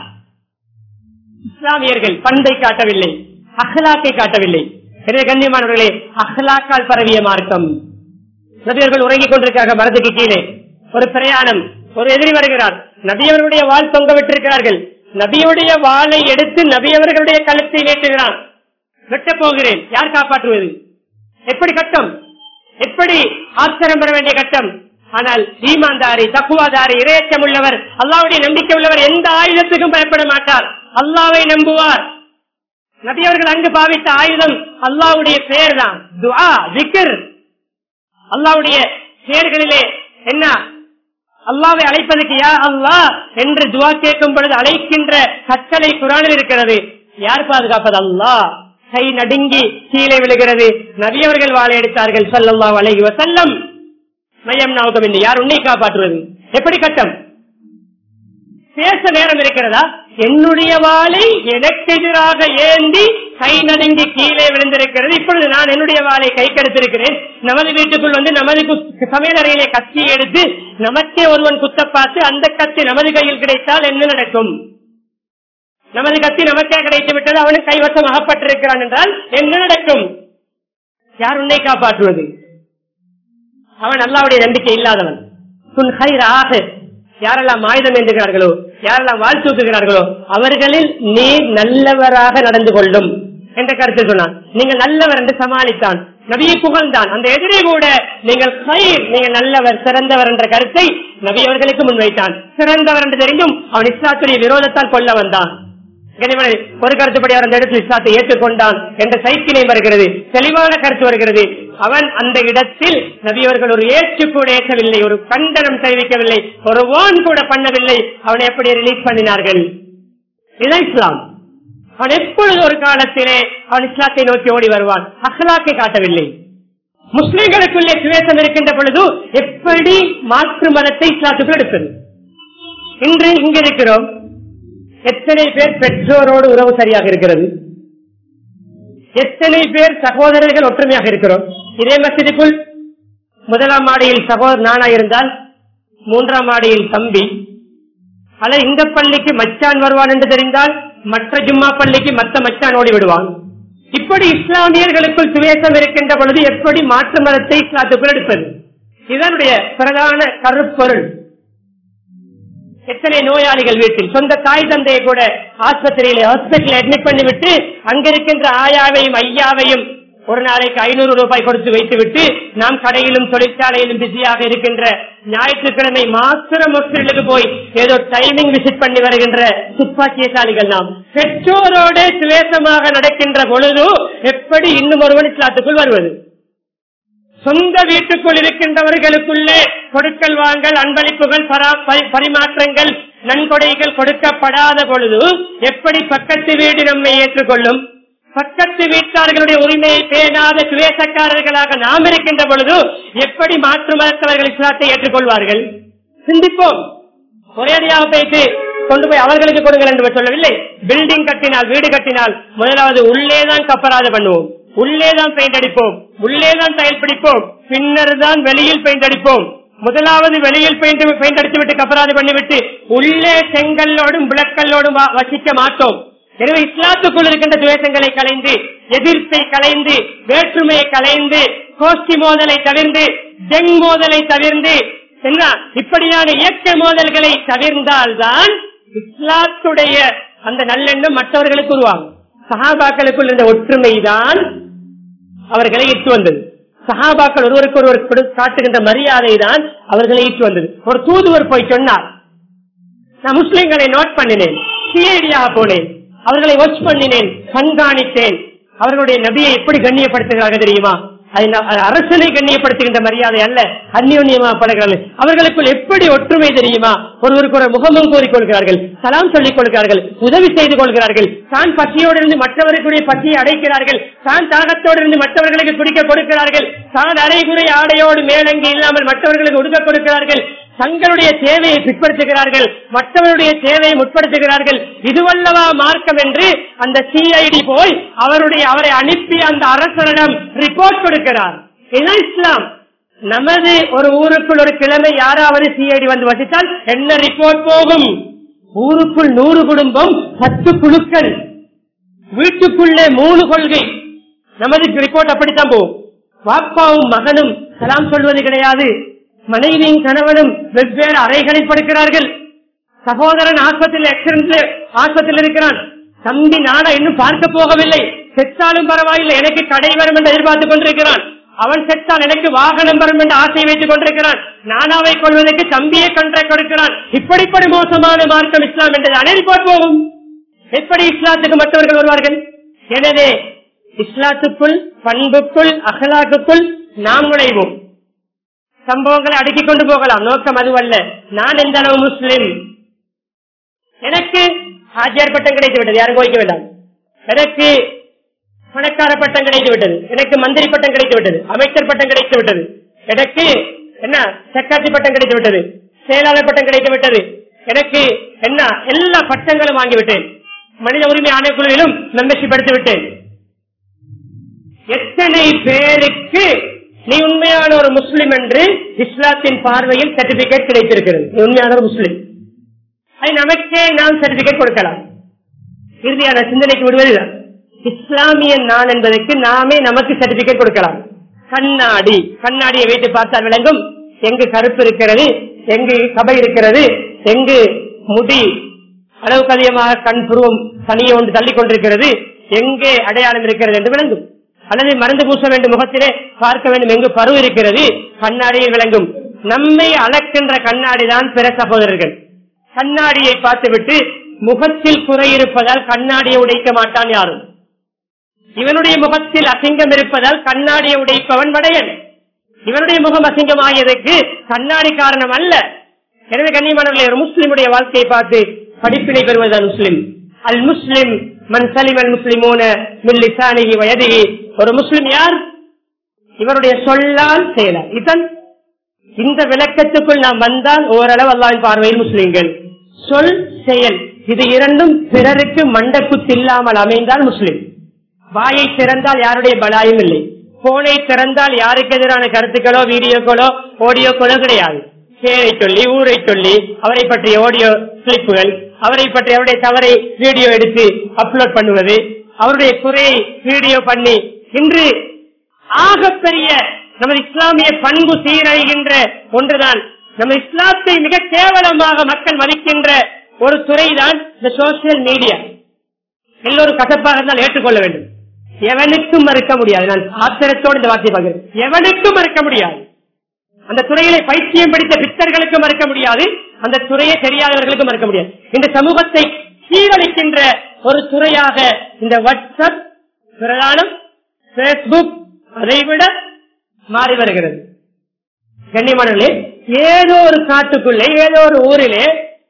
இஸ்லாமியர்கள் பண்பை காட்டவில்லை அஹ்லாக்கை காட்டவில்லை எனவே கண்ணியமானவர்களே அஹ்லாக்கால் பரவிய மார்க்கம் நபியர்கள் உறங்கிக் கொண்டிருக்காங்க மரத்துக்கு கீழே ஒரு பிரயாணம் ஒரு எதிரி வருகிறார் நபியவர்களுடைய வாழ் தொங்க விட்டிருக்கிறார்கள் நபியுடைய வாளை எடுத்து நபியவர்களுடைய கழுத்தை நேற்றுகிறான் வெட்டப் போகிறேன் யார் காப்பாற்றுவது எப்படி கட்டம் எப்படி ஆச்சரம் பெற வேண்டிய கட்டம் ஆனால் ஈமான்தாரி தக்குவாதாரி இரையச்சம் உள்ளவர் அல்லாவுடைய நம்பிக்கை உள்ளவர் எந்த ஆயுதத்துக்கும் பயப்பட மாட்டார் அல்லாவை நம்புவார் நபி அவர்கள் அங்கு பாவித்த ஆயுதம் அல்லாவுடைய பெயர் தான் துஆ விக்ர் அல்லாவுடைய பெயர்களிலே என்ன அல்லாவை அழைப்பதற்கு யா அல்லாஹ் என்று துவா கேட்கும் பொழுது அழைக்கின்ற கட்டளை குரானில் இருக்கிறது யார் பாதுகாப்பது அல்லாஹ் கை நடுங்கி கீழே விழுகிறது நபியவர்கள் வாழை எடுத்தார்கள் சல்லல்லாஹு அலைஹி வஸல்லம் மையம் நோக்கம் இல்லை யார் உன்னை காப்பாற்றுவது எப்படி கட்டம் பேச நேரம் இருக்கிறதா என்னுடைய வாளை எனக்கு எதிராக ஏந்தி கை நடுங்கி கீழே விழுந்திருக்கிறது இப்பொழுது நான் என்னுடைய வாளை கை கெடுத்திருக்கிறேன் நமது வீட்டுக்குள் வந்து நமது கு- சமையலறையிலே கத்தி எடுத்து நமக்கே ஒருவன் குத்த பார்த்து அந்த கத்தி நமது கையில் கிடைத்தால் என்ன நடக்கும் நமது கத்தி நமக்கே கிடைத்து விட்டது அவனுக்கு கைவசம் அகப்பட்டிருக்கிறான் என்றால் என்ன நடக்கும் யார் உன்னை காப்பாற்றுவது அவன் அல்லாவுடைய நம்பிக்கை இல்லாதவன் துன் ஹைராக யாரெல்லாம் ஆயுதம் ஏந்துகிறார்களோ யாரெல்லாம் வாழ் தூக்குகிறார்களோ அவர்களில் நீ நல்லவராக நடந்து கொள்ளும் என்ற கருத்து சொன்னான் நீங்கள் நல்லவர் என்று சமாளித்தான் நபியை புகழ்ந்தான் அந்த எதிரே கூட நீங்கள் கயிர் நீங்கள் நல்லவர் சிறந்தவர் என்ற கருத்தை நபி அவர்களுக்கு முன்வைத்தான் சிறந்தவர் என்று தெரிந்தும் அவன் இஸ்லாத்துடைய விரோதத்தால் கொல்ல வந்தான் கனிமனை ஒரு கருத்துப்படி அவர் அந்த இடத்தில் இஸ்லாத்தை ஏற்றுக்கொண்டான் என்ற சைக்கிளை வருகிறது தெளிவான கருத்து வருகிறது அவன் அந்த இடத்தில் நபியவர்கள் ஒரு ஏற்று கூட ஏற்கவில்லை ஒரு கண்டனம் தெரிவிக்கவில்லை ஒரு ஓன் கூட பண்ணவில்லை அவனை எப்படி ரிலீஸ் பண்ணினார்கள் இதுதான் இஸ்லாம் அவன் எப்பொழுது ஒரு காலத்திலே அவன் இஸ்லாத்தை நோக்கி ஓடி வருவான் அஹ்லாக்கை காட்டவில்லை முஸ்லிம்களுக்குள்ளே சுவேசம் இருக்கின்ற பொழுது எப்படி மாற்று மதத்தை இஸ்லாத்துக்குள் எடுப்பது இன்று இங்க இருக்கிறோம் எத்தனை பேர் பெற்றோரோடு உறவு சரியாக இருக்கிறது எத்தனை பேர் சகோதரர்கள் ஒற்றுமையாக இருக்கிறோம் இதே மசிதிக்குள் முதலாம் மாடியில் சகோதரர் நானா இருந்தால் மூன்றாம் மாடியில் தம்பி அல்லது இந்த பள்ளிக்கு மச்சான் வருவான் என்று தெரிந்தால் மற்ற ஜும்மா பள்ளிக்கு மற்ற மச்சான் ஓடி விடுவான் இப்படி இஸ்லாமியர்களுக்குள் சுவேசம் இருக்கின்ற பொழுது எப்படி மாற்று மதத்தை இஸ்லாத்துக்குள் எடுப்பது இதனுடைய பிரதான கருப்பொருள் எத்தனை நோயாளிகள் வீட்டில் சொந்த தாய் தந்தையை கூட ஆஸ்பத்திரியில ஹாஸ்பிட்டல் அட்மிட் பண்ணிவிட்டு அங்கிருக்கின்ற ஆயாவையும் ஐயாவையும் ஒரு நாளைக்கு ஐநூறு ரூபாய் கொடுத்து வைத்துவிட்டு நாம் கடையிலும் தொழிற்சாலையிலும் பிஸியாக இருக்கின்ற ஞாயிற்றுக்கிழமை மாத்திரம் ஹாஸ்பிட்டலுக்கு போய் ஏதோ டைமிங் விசிட் பண்ணி வருகின்ற துப்பாக்கியசாலிகள் நாம் பெற்றோரோடு சுவேசமாக நடக்கின்ற பொழுது எப்படி இன்னும் ஒருவன் இஸ்லாத்துக்குள் வருவது சொந்த வீட்டுக்குள் இருக்கின்றவர்களுக்குள்ளே கொடுக்கல் வாங்கல் அன்பளிப்புகள் பரா- பரி- பரிமாற்றங்கள் நன்கொடைகள் கொடுக்கப்படாத பொழுது எப்படி பக்கத்து வீடு நம்மை ஏற்றுக்கொள்ளும் பக்கத்து வீட்டார்களுடைய உரிமையை பேணாத சுவேசக்காரர்களாக நாம் இருக்கின்ற பொழுது எப்படி மாற்று மதத்தவர்கள் இஸ்லாத்தை ஏற்றுக்கொள்வார்கள் சிந்திப்போம் ஒரேடியாக போயிட்டு கொண்டு போய் அவர்களுக்கு கொடுங்கள் என்று சொல்லவில்லை பில்டிங் கட்டினால் வீடு கட்டினால் முதலாவது உள்ளேதான் கப்பராது பண்ணுவோம் உள்ளேதான் பெயிண்ட் அடிப்போம் உள்ளேதான் டைல் பிடிப்போம் பின்னர் தான் வெளியில் பெயிண்ட் அடிப்போம் முதலாவது வெளியில் பெயிண்ட் பெயிண்ட் அடித்து விட்டு கப்பராது பண்ணிவிட்டு உள்ளே செங்கல்லோடும் விளக்கல்லோடும் வா- வசிக்க மாட்டோம் எனவே இஸ்லாத்துக்குள் இருக்கின்ற துவேஷங்களை கலைந்து எதிர்ப்பை கலைந்து வேற்றுமையை கலைந்து கோஷ்டி மோதலை தவிர்ந்து ஜெங் மோதலை தவிர்ந்து என்ன இப்படியான இயற்கை மோதல்களை தவிர்ந்தால்தான் இஸ்லாத்துடைய அந்த நல்லெண்ணம் மற்றவர்களுக்கு உருவாகும் சஹாபாக்களுக்குள் இருந்த ஒற்றுமைதான் அவர்களை ஈட்டு வந்தது சஹாபாக்கள் ஒருவருக்கு ஒருவர் கொடு- காட்டுகின்ற மரியாதை தான் அவர்களை ஈட்டு வந்தது ஒரு தூதுவர் போய் சொன்னார் நான் முஸ்லிம்களை நோட் பண்ணினேன் சிஐடியாக போனேன் அவர்களை வாட்ச் பண்ணினேன் கண்காணித்தேன் அவர்களுடைய நபியை எப்படி கண்ணியப்படுத்துகிறார்கள் தெரியுமா அது ந- அது அரசனை கண்ணியப்படுத்துகின்ற மரியாதை அல்ல அந்யோன்யமா படுகிறார்கள் அவர்களுக்குள் எப்படி ஒற்றுமை தெரியுமா ஒருவருக்கு ஒரு முகமும் கூறிக்கொள்கிறார்கள் சலாம் சொல்லிக் கொள்கிறார்கள் உதவி செய்து கொள்கிறார்கள் தான் பசியோடு இருந்து மற்றவர்களுடைய பசியை அடைக்கிறார்கள் தான் தாகத்தோடு இருந்து மற்றவர்களுக்கு குடிக்க கொடுக்கிறார்கள் தான் அரைகுறை ஆடையோடு மேலங்கி இல்லாமல் மற்றவர்களுக்கு உடுக்க கொடுக்கிறார்கள் தங்களுடைய தேவையை பிற்படுத்துகிறார்கள் மற்றவருடைய தேவையை முற்படுத்துகிறார்கள் இதுவல்லவா மார்க்கம் என்று அந்த சிஐடி போய் அவருடைய அவரை அனுப்பி அந்த அரசரிடம் ரிப்போர்ட் கொடுக்கிறார் இதுதான் இஸ்லாம் நமது ஒரு ஊருக்குள் ஒரு கிழமை யாராவது சிஐடி வந்து வசித்தால் என்ன ரிப்போர்ட் போகும் ஊருக்குள் நூறு குடும்பம் பத்து குழுக்கள் வீட்டுக்குள்ளே மூணு கொள்கை நமது ரிப்போர்ட் அப்படித்தான் போகும் பாப்பாவும் மகனும் சலாம் சொல்வது கிடையாது மனைவியும் கணவனும் வெவ்வேறு அறைகளில் படுக்கிறார்கள் சகோதரன் ஆஸ்பத்திரியில் ஆக்சிடென்ட்ல ஆஸ்பத்திரியில் இருக்கிறான் தம்பி நானா இன்னும் பார்க்க போகவில்லை செத்தாலும் பரவாயில்லை எனக்கு கடை வரும் என்று எதிர்பார்த்துக் கொண்டிருக்கிறான் அவன் செத்தால் எனக்கு வாகனம் வரும் என்று ஆசை வைத்துக் கொண்டிருக்கிறான் நானாவை கொள்வதற்கு தம்பியை கண்ட்ராக்ட் கொடுக்கிறான் இப்படிப்படி மோசமான மார்க்கம் இஸ்லாம் என்று அனைத்து போகும் எப்படி இஸ்லாத்துக்கு மற்றவர்கள் வருவார்கள் எனவே இஸ்லாத்துக்குள் பண்புக்குள் அகலாக்குக்குள் நாம் நுழைவோம் சம்பவங்களை அடுக்கிக் கொண்டு போகலாம் நோக்கம் அதுவல்ல நான் எந்த அளவு முஸ்லிம் எனக்கு ஆஜியார் பட்டம் கிடைத்து விட்டது யாரும் கோரிக்க வேண்டாம் எனக்கு பணக்கார பட்டம் கிடைத்து விட்டது எனக்கு மந்திரி பட்டம் கிடைத்து விட்டது அமைச்சர் பட்டம் கிடைத்து விட்டது எனக்கு என்ன சக்காத்தி பட்டம் கிடைத்து விட்டது செயலாளர் பட்டம் கிடைத்து விட்டது எனக்கு என்ன எல்லா பட்டங்களும் வாங்கிவிட்டேன் மனித உரிமை ஆணைக்குழுவிலும் மெம்பர்ஷிப் எடுத்து விட்டேன் எத்தனை பேருக்கு நீ உண்மையான ஒரு முஸ்லிம் என்று இஸ்லாத்தின் பார்வையில் சர்டிபிகேட் கிடைத்திருக்கிறது நீ உண்மையான ஒரு முஸ்லிம் அது நமக்கே நாம் சர்டிபிகேட் கொடுக்கலாம் இறுதியான சிந்தனைக்கு விடுவதுதான் இஸ்லாமிய நான் என்பதற்கு நாமே நமக்கு சர்டிபிகேட் கொடுக்கலாம் கண்ணாடி கண்ணாடியை வைத்து பார்த்தால் விளங்கும் எங்கு கருப்பு இருக்கிறது எங்கு சபை இருக்கிறது எங்கு முடி அளவுக்கு அதிகமாக கண் புருவம் தனியை ஒன்று தள்ளிக் கொண்டிருக்கிறது எங்கே அடையாளம் இருக்கிறது என்று விளங்கும் அல்லது மருந்து பூச வேண்டும் முகத்திலே பார்க்க வேண்டும் எங்கு பரு இருக்கிறது கண்ணாடியில் விளங்கும் நம்மை அளக்கின்ற கண்ணாடி தான் பிற சகோதரர்கள் கண்ணாடியை பார்த்துவிட்டு முகத்தில் குறை இருப்பதால் கண்ணாடியை உடைக்க மாட்டான் யாரும் இவனுடைய முகத்தில் அசிங்கம் இருப்பதால் கண்ணாடியை உடைப்பவன் வடையன் இவனுடைய முகம் அசிங்கமாகியதற்கு கண்ணாடி காரணம் அல்ல எனவே கண்ணியமானவர்களே ஒரு முஸ்லிமுடைய வாழ்க்கையை பார்த்து படிப்பினை பெறுவதுதான் முஸ்லிம் அல் முஸ்லிம் மன் சலிம் அல் முஸ்லிமோன மில்லிசானிகி வயதிகி ஒரு முஸ்லிம் யார் இவருடைய சொல்லால் செயலால் இதன் இந்த விளக்கத்துக்குள் நாம் வந்தால் ஓரளவு அல்லாவின் பார்வையில் முஸ்லிம்கள் சொல் செயல் இது இரண்டும் பிறருக்கு மண்டக்குத்து இல்லாமல் அமைந்தால் முஸ்லிம் வாயை திறந்தால் யாருடைய பலாயும் இல்லை போனை திறந்தால் யாருக்கு எதிரான கருத்துக்களோ வீடியோக்களோ ஆடியோக்களோ கிடையாது பேரை சொல்லி ஊரை சொல்லி அவரை பற்றிய ஆடியோ கிளிப்புகள் அவரை பற்றி அவருடைய தவறை வீடியோ எடுத்து அப்லோட் பண்ணுவது அவருடைய குறையை வீடியோ பண்ணி இன்று ஆகப்பெரிய நமது இஸ்லாமிய பண்பு சீரழிகின்ற ஒன்றுதான் நம்ம இஸ்லாத்தை மிக கேவலமாக மக்கள் மதிக்கின்ற ஒரு துறைதான் இந்த சோசியல் மீடியா எல்லோரும் கசப்பாக இருந்தால் ஏற்றுக்கொள்ள வேண்டும் எவனுக்கும் மறுக்க முடியாது நான் ஆத்திரத்தோடு இந்த வார்த்தை பார்க்கிறேன் எவனுக்கும் மறுக்க முடியாது அந்த துறையிலே பைத்தியம் பிடித்த பித்தர்களுக்கு மறுக்க முடியாது அந்த துறையை தெரியாதவர்களுக்கு மறுக்க முடியாது இந்த சமூகத்தை சீரழிக்கின்ற ஒரு துறையாக இந்த வாட்ஸ்அப் பிரதானம் பேஸ்புக் அதைவிட மாறி வருகிறது கண்ணியமானவர்களே ஏதோ ஒரு காட்டுக்குள்ளே ஏதோ ஒரு ஊரிலே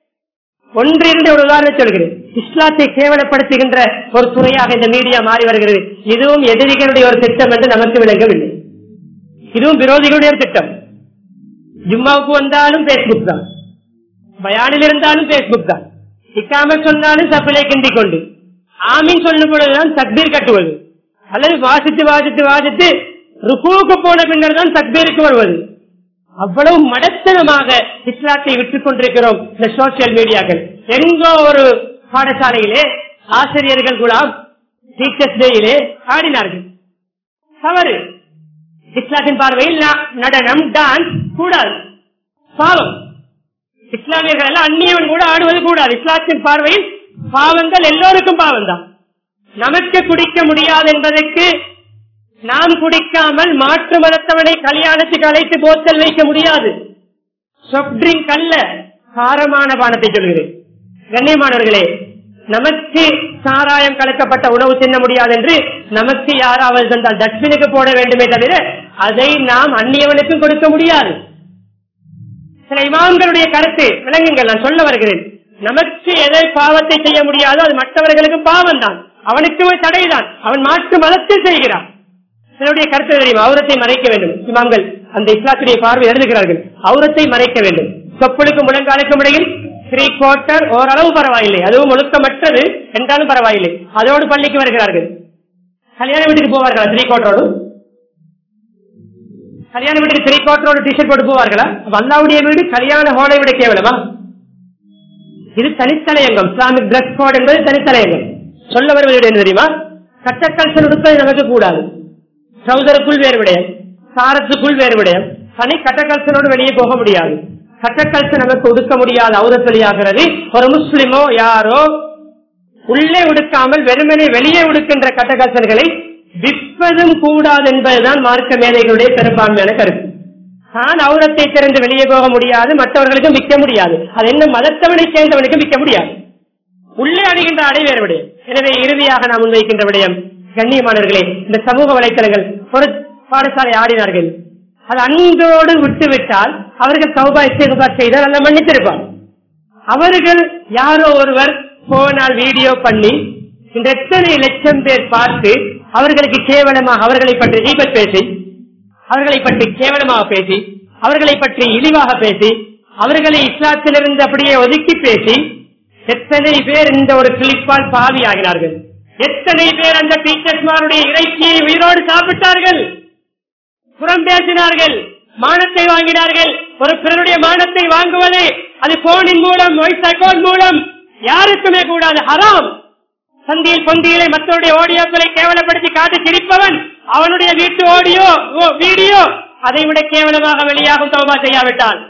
ஒன்றிரண்டு ஒரு உதாரணம் சொல்கிறேன் இஸ்லாத்தை கேவலப்படுத்துகின்ற ஒரு துறையாக இந்த மீடியா மாறி வருகிறது இதுவும் எதிரிகளுடைய ஒரு திட்டம் என்று நமக்கு விளங்கவில்லை இதுவும் விரோதிகளுடைய ஒரு திட்டம் ஜும்மாவுக்கு வந்தாலும் பேஸ்புக் தான் பயானில் இருந்தாலும் பேஸ்புக் தான் இக்காம சொன்னாலும் சப்பிலை கிண்டிக் கொண்டு ஆமீன் சொல்லும் பொழுதுதான் தக்பீர் கட்டுவது அல்லது வாசித்து வாசித்து வாசித்து ருக்குவுக்கு போன பின்னர் தான் தக்பீருக்கு வருவது அவ்வளவு மடத்தனமாக இஸ்லாத்தை விட்டுக் கொண்டிருக்கிறோம் இந்த சோசியல் மீடியாக்கள் எங்கோ ஒரு பாடசாலையிலே ஆசிரியர்கள் கூட டீச்சர்ஸ் டேயிலே ஆடினார்கள் தவறு இஸ்லாத்தின் பார்வையில் நா- நடனம் டான்ஸ் கூடாது பாவம் இஸ்லாமியர்கள் எல்லாம் அந்நியவன் கூட ஆடுவது கூடாது இஸ்லாத்தின் பார்வையில் பாவங்கள் எல்லோருக்கும் பாவம் தான் நமக்கு குடிக்க முடியாது என்பதற்கு நாம் குடிக்காமல் மாற்று மதத்தவனை கல்யாணத்துக்கு அழைத்து போத்தல் வைக்க முடியாது சொப் ட்ரிங்க் அல்ல காரமான பானத்தை சொல்கிறேன் கண்ணியமானவர்களே நமக்கு சாராயம் கலக்கப்பட்ட உணவு தின்ன முடியாது என்று நமக்கு யாராவது தந்தால் டஸ்ட்பினுக்கு போட வேண்டுமே தவிர அதை நாம் அந்நியவனுக்கும் கொடுக்க முடியாது சில இமாம்களுடைய கருத்து விளங்குங்கள் நான் சொல்ல வருகிறேன் நமக்கு எதை பாவத்தை செய்ய முடியாதோ அது மற்றவர்களுக்கு பாவம் தான் அவனுக்கு ஒரு தடைதான் அவன் மாற்று மதத்தில் செய்கிறான் சிலருடைய கருத்து தெரியும் அவுரத்தை மறைக்க வேண்டும் இமாம்கள் அந்த இஸ்லாத்துடைய பார்வை எழுதுகிறார்கள் அவுரத்தை மறைக்க வேண்டும் சொப்புளுக்கு முழங்காலுக்கும் இடையில் த்ரீ குவார்டர் ஓரளவு பரவாயில்லை அதுவும் ஒழுக்கமற்றது என்றாலும் பரவாயில்லை அதோடு பள்ளிக்கு வருகிறார்கள் கல்யாண வீட்டுக்கு போவார்களா த்ரீ குவார்டரோடு கல்யாண வீட்டுக்கு த்ரீ குவார்டரோடு டிஷர்ட் போட்டு போவார்களா அப்ப அல்லாவுடைய வீடு கல்யாண ஹோலை விட கேவலமா இது தனித்தலையங்கம் இஸ்லாமிக் டிரஸ் கோட் என்பது தனித்தலையங்கம் சொல்ல வருவது என்ன தெரியுமா கட்டக்கல்சல் உடுப்பது நமக்கு கூடாது ட்ரௌசருக்குள் வேறு விடயம் சாரத்துக்குள் வேறு விடயம் தனி கட்டக்கல்சனோடு வெளியே போக முடியாது கட்டக்கல்ச நமக்கு உடுக்க முடியாத அவுரத்தொலியாகிறது ஒரு முஸ்லிமோ யாரோ உள்ளே உடுக்காமல் வெறுமனே வெளியே உடுக்கின்ற கட்டகசல்களை விற்பதும் கூடாது என்பதுதான் மார்க்க மேதைகளுடைய பெரும்பான்மையான கருத்து தான் அவுரத்தை திறந்து வெளியே போக முடியாது மற்றவர்களுக்கும் விற்க முடியாது அது என்ன மதத்தவனை சேர்ந்தவனுக்கும் விற்க முடியாது உள்ளே அடைகின்ற அடை வேறு விடயம் எனவே இறுதியாக நாம் முன்வைக்கின்ற விடயம் கண்ணியமானவர்களே இந்த சமூக வலைத்தளங்கள் ஒரு பாடசாலை ஆடினார்கள் அது அன்போடு விட்டுவிட்டால் அவர்கள் சௌபா இஸ்தேகபா செய்தால் அல்ல மன்னித்திருப்பார் அவர்கள் யாரோ ஒருவர் போனால் வீடியோ பண்ணி இந்த எத்தனை லட்சம் பேர் பார்த்து அவர்களுக்கு கேவலமாக அவர்களை பற்றி தீபத் பேசி அவர்களை பற்றி கேவலமாக பேசி அவர்களை பற்றி இழிவாக பேசி அவர்களை இஸ்லாத்திலிருந்து அப்படியே ஒதுக்கி பேசி எத்தனை பேர் இந்த ஒரு கிளிப்பால் பாவி ஆகினார்கள் எத்தனை பேர் அந்த டீச்சர்ஸ்மாருடைய இறைச்சியை உயிரோடு சாப்பிட்டார்கள் புறம் பேசினார்கள் மானத்தை வாங்கினார்கள் ஒரு பிறருடைய மானத்தை வாங்குவது அது போனின் மூலம் வாய்ஸ் அக்கௌண்ட் மூலம் யாருக்குமே கூடாது ஹராம் சந்தியில் பொந்தியிலே மற்றவருடைய ஆடியோக்களை கேவலப்படுத்தி காட்டி சிரிப்பவன் அவனுடைய வீட்டு ஆடியோ வீடியோ அதை விட கேவலமாக வெளியாகும் தௌபா செய்யாவிட்டால்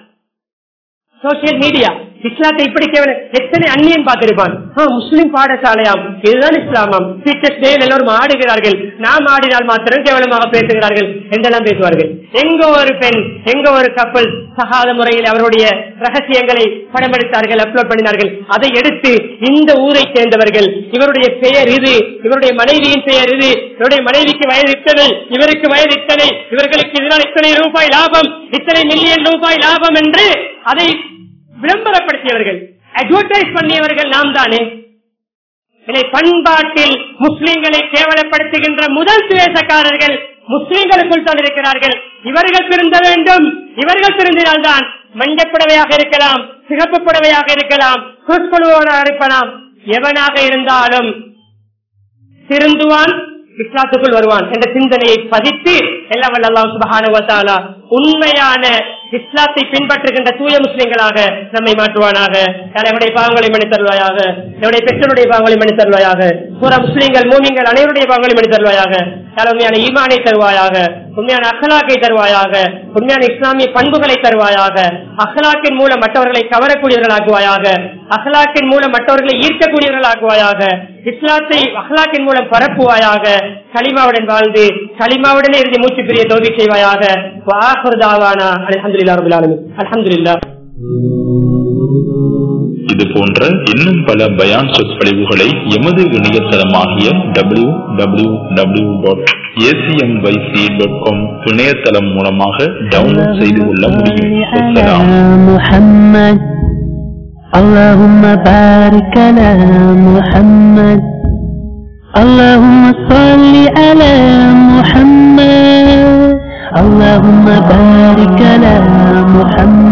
சோசியல் மீடியா இஸ்லாத்தை இப்படி கேவலம் எத்தனை அந்நியன் பார்த்திருப்பான் ஆ, முஸ்லிம் பாடசாலையாம் இதுதான் இஸ்லாமாம் டீச்சர்ஸ் டே எல்லோரும் ஆடுகிறார்கள் நாம் ஆடினால் மாத்திரம் கேவலமாக பேசுகிறார்கள் என்றெல்லாம் பேசுவார்கள் எங்க ஒரு பெண் எங்க ஒரு கப்பல் சகாத முறையில் அவருடைய ரகசியங்களை படம் எடுத்தார்கள் அப்லோட் பண்ணினார்கள் அதை எடுத்து இந்த ஊரை சேர்ந்தவர்கள் இவருடைய பெயர் இது இவருடைய மனைவியின் பெயர் இது இவருடைய மனைவிக்கு வயது இத்தனை இவருக்கு வயது இத்தனை இவர்களுக்கு இதனால் இத்தனை ரூபாய் லாபம் இத்தனை மில்லியன் ரூபாய் லாபம் என்று அதை விளம்பரப்படுத்தியவர்கள் அட்வர்டைஸ் பண்ணியவர்கள் நாம் தானே இதை பண்பாட்டில் முஸ்லிம்களை கேவலப்படுத்துகின்ற முதல் துவேசக்காரர்கள் முஸ்லிம்களுக்குள் தான் இருக்கிறார்கள் இவர்கள் திருந்த வேண்டும் இவர்கள் திருந்தினால்தான் மஞ்சள் புடவையாக இருக்கலாம் சிகப்பு புடவையாக இருக்கலாம் குழுவாக இருக்கலாம் எவனாக இருந்தாலும் திருந்துவான் இஸ்லாத்துக்குள் வருவான் என்ற சிந்தனையை பதித்து எல்லாம் வல்ல அல்லாஹ் சுப்ஹானஹு வ தஆலா உண்மையான இஸ்லாத்தை பின்பற்றுகின்ற தூய முஸ்லிம்களாக நம்மை மாற்றுவானாக நம்முடைய பாவங்களை மணி தருவாயாக நம்முடைய பெற்றோருடைய பாவங்களை மணி தருவாயாக பூரா முஸ்லிம்கள் மூமிங்கள் அனைவருடைய பாவங்களை மணி தருவாயாக யார் உண்மையான ஈமானை தருவாயாக உண்மையான அகலாக்கை தருவாயாக உண்மையான இஸ்லாமிய பண்புகளை தருவாயாக அகலாக்கின் மூலம் மற்றவர்களை கவரக்கூடியவர்களாக்குவாயாக அகலாக்கின் மூலம் மற்றவர்களை ஈர்க்கக்கூடியவர்களாக்குவாயாக இஸ்லாத்தை அகலாக்கின் மூலம் பரப்புவாயாக களிமாவுடன் வாழ்ந்து களிமாவுடனே இறுதி மூச்சு பிரிய தோல்வி செய்வாயாக வாஹுர்தாவானா அல்ஹம்துலில்லாஹ் ரபில் ஆலமீன் அல்ஹம்துலில்லாஹ் இது போன்ற இன்னும் பல பயான் சொற்பொழிவுகளை எமது இணையதளமாகிய W W W dot ACMYC dot com இணையதளம் மூலமாக டவுன்லோட் செய்து கொள்ள முடியும் அஸ்ஸலாம். محمد اللهم بارك على محمد اللهم صل على محمد اللهم بارك على محمد